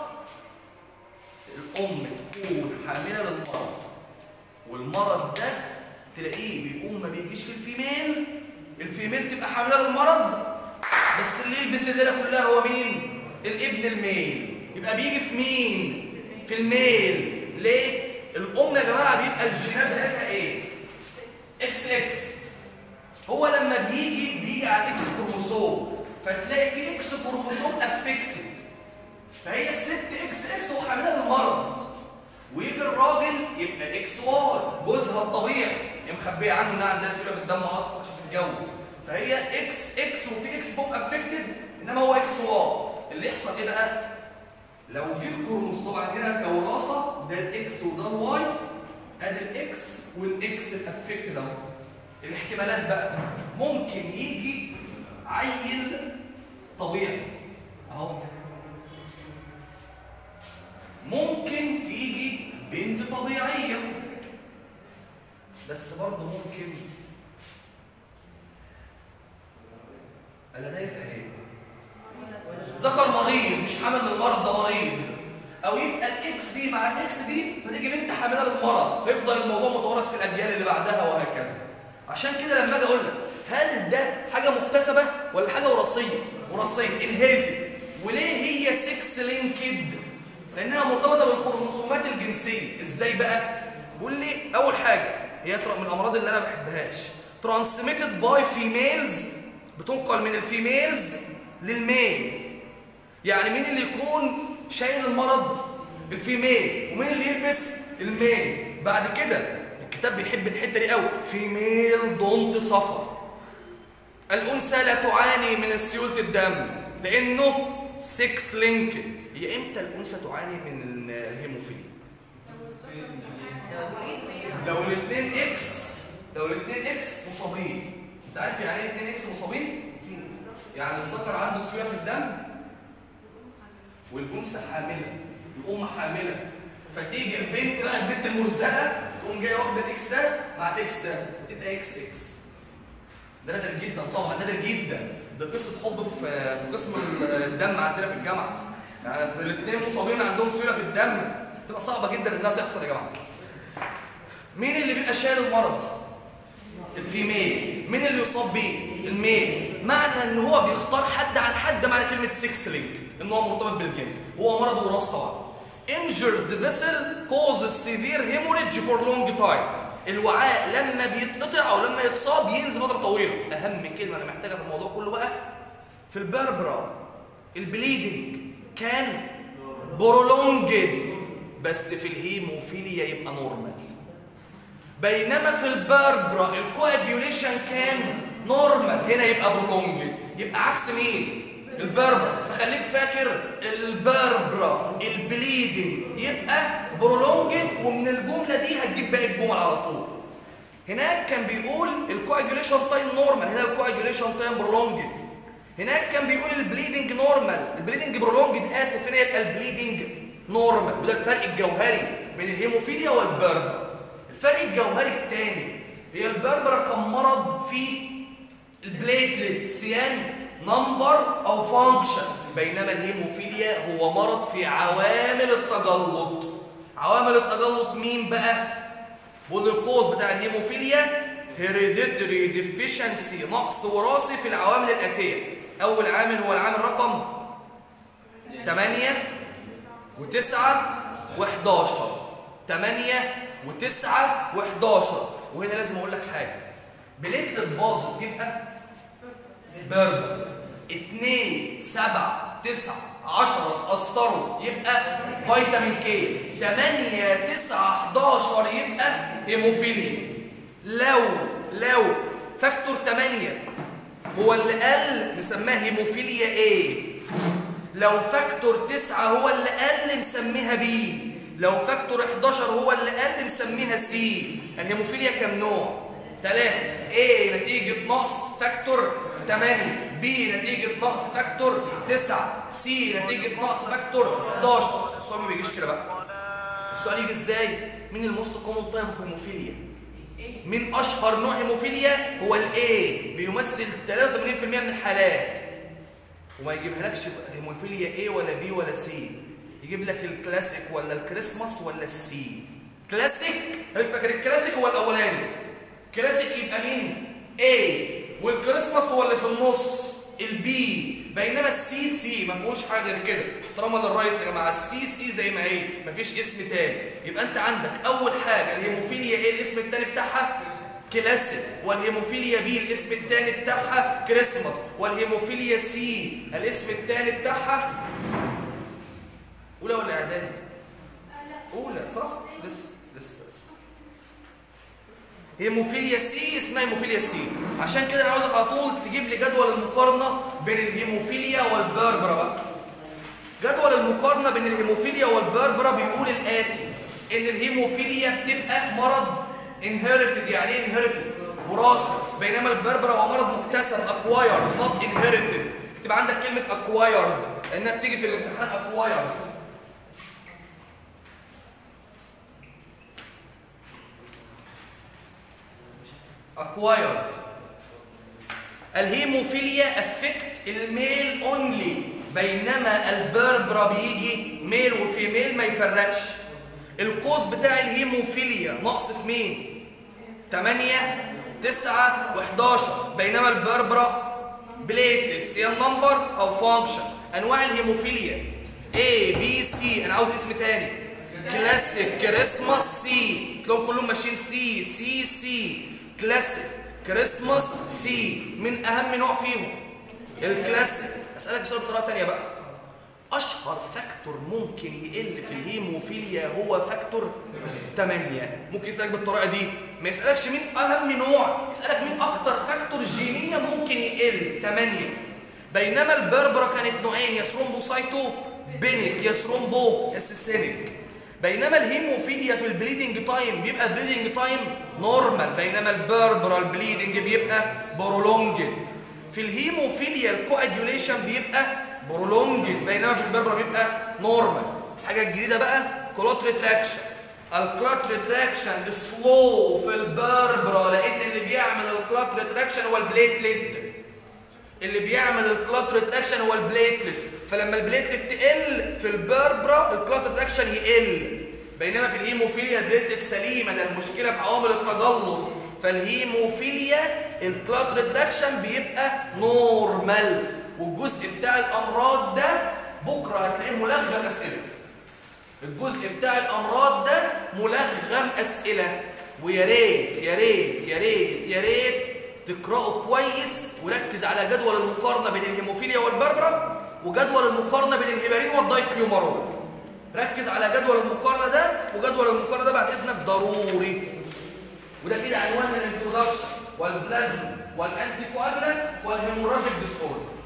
الام تكون حامله للمرض والمرض ده تلاقيه بيقوم ما بيجيش في الفيميل الفيميل تبقى حامله للمرض بس اللي يلبس الليله كلها هو مين الابن الميل يبقى بيجي في مين في الميل ليه الام يا جماعه بيبقى الجينات بتاعتها ايه اكس اكس هو لما بيجي بيجي على اكس كروموسوم فتلاقي في اكس كروموسوم افكتد فهي الست اكس اكس وحامله للمرض ويجي الراجل يبقى اكس واي جوزها الطبيعي هي مخبيه عنه انها عندها سيوله في الدم اصلا عشان تتجوز فهي اكس اكس وفي اكس فوق افكتد انما هو اكس واي اللي يحصل ايه بقى؟ لو في الكروموسوم طبعا هنا كوراثه ده الاكس وده الواي ادي الاكس والاكس الافكتد اهو الاحتمالات بقى ممكن يجي عيل طبيعي اهو ممكن تيجي بنت طبيعية بس برضه ممكن ألا ده يبقى إيه؟ ذكر مريض مش حامل للمرض ده مريض أو يبقى الإكس دي مع الإكس دي فتيجي بنت حاملة للمرض فيفضل الموضوع متوارث في الأجيال اللي بعدها وهكذا عشان كده لما أجي أقول لك هل ده حاجة مكتسبة ولا حاجة وراثية؟ وراثية انهيرتد وليه هي 6 لينكد؟ لانها مرتبطه بالكروموسومات الجنسيه ازاي بقى بيقول لي اول حاجه هي من الامراض اللي انا ما بحبهاش ترانسميتد باي فيميلز بتنقل من الفيميلز للميل يعني مين اللي يكون شايل المرض الفيميل ومين اللي يلبس الميل بعد كده الكتاب بيحب الحته دي قوي فيميل دونت سفر الانثى لا تعاني من سيوله الدم لانه 6 لينكد هي امتى الانثى تعاني من الهيموفيليا لو الاثنين اكس لو الاثنين اكس مصابين انت عارف يعني ايه اثنين اكس مصابين يعني الذكر عنده سيوله في الدم والانثى حامله الام حامله فتيجي البنت بقى البنت المرزقه تقوم جايه واخده الاكس ده مع الاكس ده تبقى اكس اكس ده نادر جدا طبعا نادر جدا ده قصه حب في في قسم الدم عندنا في الجامعه يعني الاثنين مصابين عندهم سيوله في الدم تبقى صعبه جدا انها تحصل يا جماعه مين اللي بيبقى شايل المرض الفيميل مين اللي يصاب بيه الميل معنى ان هو بيختار حد عن حد معنى كلمه 6 لينك ان هو مرتبط بالجنس هو مرض وراث طبعا injured vessel causes severe hemorrhage for long time الوعاء لما بيتقطع او لما يتصاب ينزل فتره طويله اهم كلمه انا محتاجها في الموضوع كله بقى في البربرا البليدنج كان برولونجد بس في الهيموفيليا يبقى نورمال بينما في البربرا الكواجيوليشن كان نورمال هنا يبقى برولونجد يبقى عكس مين البربرا فخليك فاكر البربرا البليدنج يبقى برولونجد ومن الجمله دي هتجيب باقي الجمل على طول هناك كان بيقول الكواجيوليشن تايم نورمال هنا الكواجيوليشن تايم برولونجد هناك كان بيقول البليدنج نورمال البليدنج برولونجد اسف هنا يبقى البليدنج نورمال وده الفرق الجوهري بين الهيموفيليا والبربرا الفرق الجوهري الثاني هي البربرا كان مرض فيه البليتلت سيان نمبر او فانكشن بينما الهيموفيليا هو مرض في عوامل التجلط عوامل التجلط مين بقى بقول القوس بتاع الهيموفيليا هيريديتري ديفيشنسي نقص وراثي في العوامل الاتيه اول عامل هو العامل رقم 8 و9 و11 8 و9 و11 وهنا لازم اقول لك حاجه بليتلت باظت يبقى بربر 2 7 9 10 اتأثروا يبقى فيتامين كي 8 9 11 يبقى هيموفيليا لو لو فاكتور 8 هو اللي قل نسميها هيموفيليا ايه لو فاكتور 9 هو اللي قل نسميها بي لو فاكتور 11 هو اللي قل نسميها سي الهيموفيليا كام نوع 3 A نتيجة نقص فاكتور 8 B نتيجة نقص فاكتور 9 C نتيجة نقص فاكتور 11 السؤال ما بيجيش كده بقى السؤال يجي ازاي مين الموست كومن تايب اوف هيموفيليا من اشهر نوع هيموفيليا هو الاي بيمثل 83% من الحالات وما يجيبهالكش هيموفيليا ايه ولا بي ولا سي يجيب لك الكلاسيك ولا الكريسماس ولا السي كلاسيك فاكر الكلاسيك هو الاولاني كلاسيك يبقى مين A والكريسماس هو اللي في النص البي بينما السي سي ما فيهوش حاجه غير كده احتراما للرئيس يا جماعه السي سي زي ما هي مفيش اسم تاني يبقى انت عندك اول حاجه الهيموفيليا ايه الاسم التاني بتاعها كلاسيك والهيموفيليا بي الاسم الثاني بتاعها كريسماس والهيموفيليا سي الاسم الثاني بتاعها اولى ولا اعدادي اولى صح لسه لسه لسه هيموفيليا سي اسمها هيموفيليا سي عشان كده انا عاوزك على طول تجيب لي جدول المقارنه بين الهيموفيليا والبربرا بقى جدول المقارنه بين الهيموفيليا والبربرا بيقول الاتي ان الهيموفيليا بتبقى مرض inherited يعني ايه inherited وراثي بينما البربرا هو مرض مكتسب acquired not inherited تبقى عندك كلمه acquired لانها بتيجي في الامتحان acquired acquired الهيموفيليا افكت الميل اونلي بينما البربرا بيجي ميل وفيميل ما يفرقش القوس بتاع الهيموفيليا نقص في مين 8 9 و11 بينما البربرا بليتلتس هي النمبر او فانكشن انواع الهيموفيليا A B C انا عاوز اسم تاني كلاسيك كريسماس سي تلاقيهم كلهم ماشيين سي سي سي كلاسيك كريسماس سي من اهم نوع فيهم الكلاسيك اسالك سؤال بطريقه ثانيه بقى اشهر فاكتور ممكن يقل في الهيموفيليا هو فاكتور 8 ممكن يسالك بالطريقه دي ما يسالكش مين اهم نوع يسالك مين اكتر فاكتور جينيا ممكن يقل 8 بينما البربرا كانت نوعين يا ثرومبوسايتو بينيك يا ثرومبو سيسينيك بينما الهيموفيليا في البليدنج تايم بيبقى البليدنج تايم نورمال بينما البربرا البليدنج بيبقى برولونجد في الهيموفيليا الكواجيوليشن بيبقى برولونجد بينما في البربرا بيبقى نورمال الحاجه الجديده بقى كلوت ريتراكشن الكلوت ريتراكشن سلو في البربرا لان اللي بيعمل الكلوت ريتراكشن هو البليتلت اللي بيعمل الكلوت ريتراكشن هو البليتلت فلما البليتلت تقل في البربرا الكلوت ريتراكشن يقل بينما في الهيموفيليا البليتلت سليمه ده المشكله في عوامل التجلط فالهيموفيليا الكلوت ريتراكشن بيبقى نورمال والجزء بتاع الامراض ده بكره هتلاقيه ملغم اسئله الجزء بتاع الامراض ده ملغم اسئله ويا ريت يا ريت يا ريت يا ريت تقراه كويس وركز على جدول المقارنه بين الهيموفيليا والبربرا وجدول المقارنه بين الهيبارين والدايكيومارول ركز على جدول المقارنه ده وجدول المقارنه ده بعد اذنك ضروري وده كده عنوان الانترودكشن والبلازم والانتي كواجلانت والهيموراجيك ديس اوردر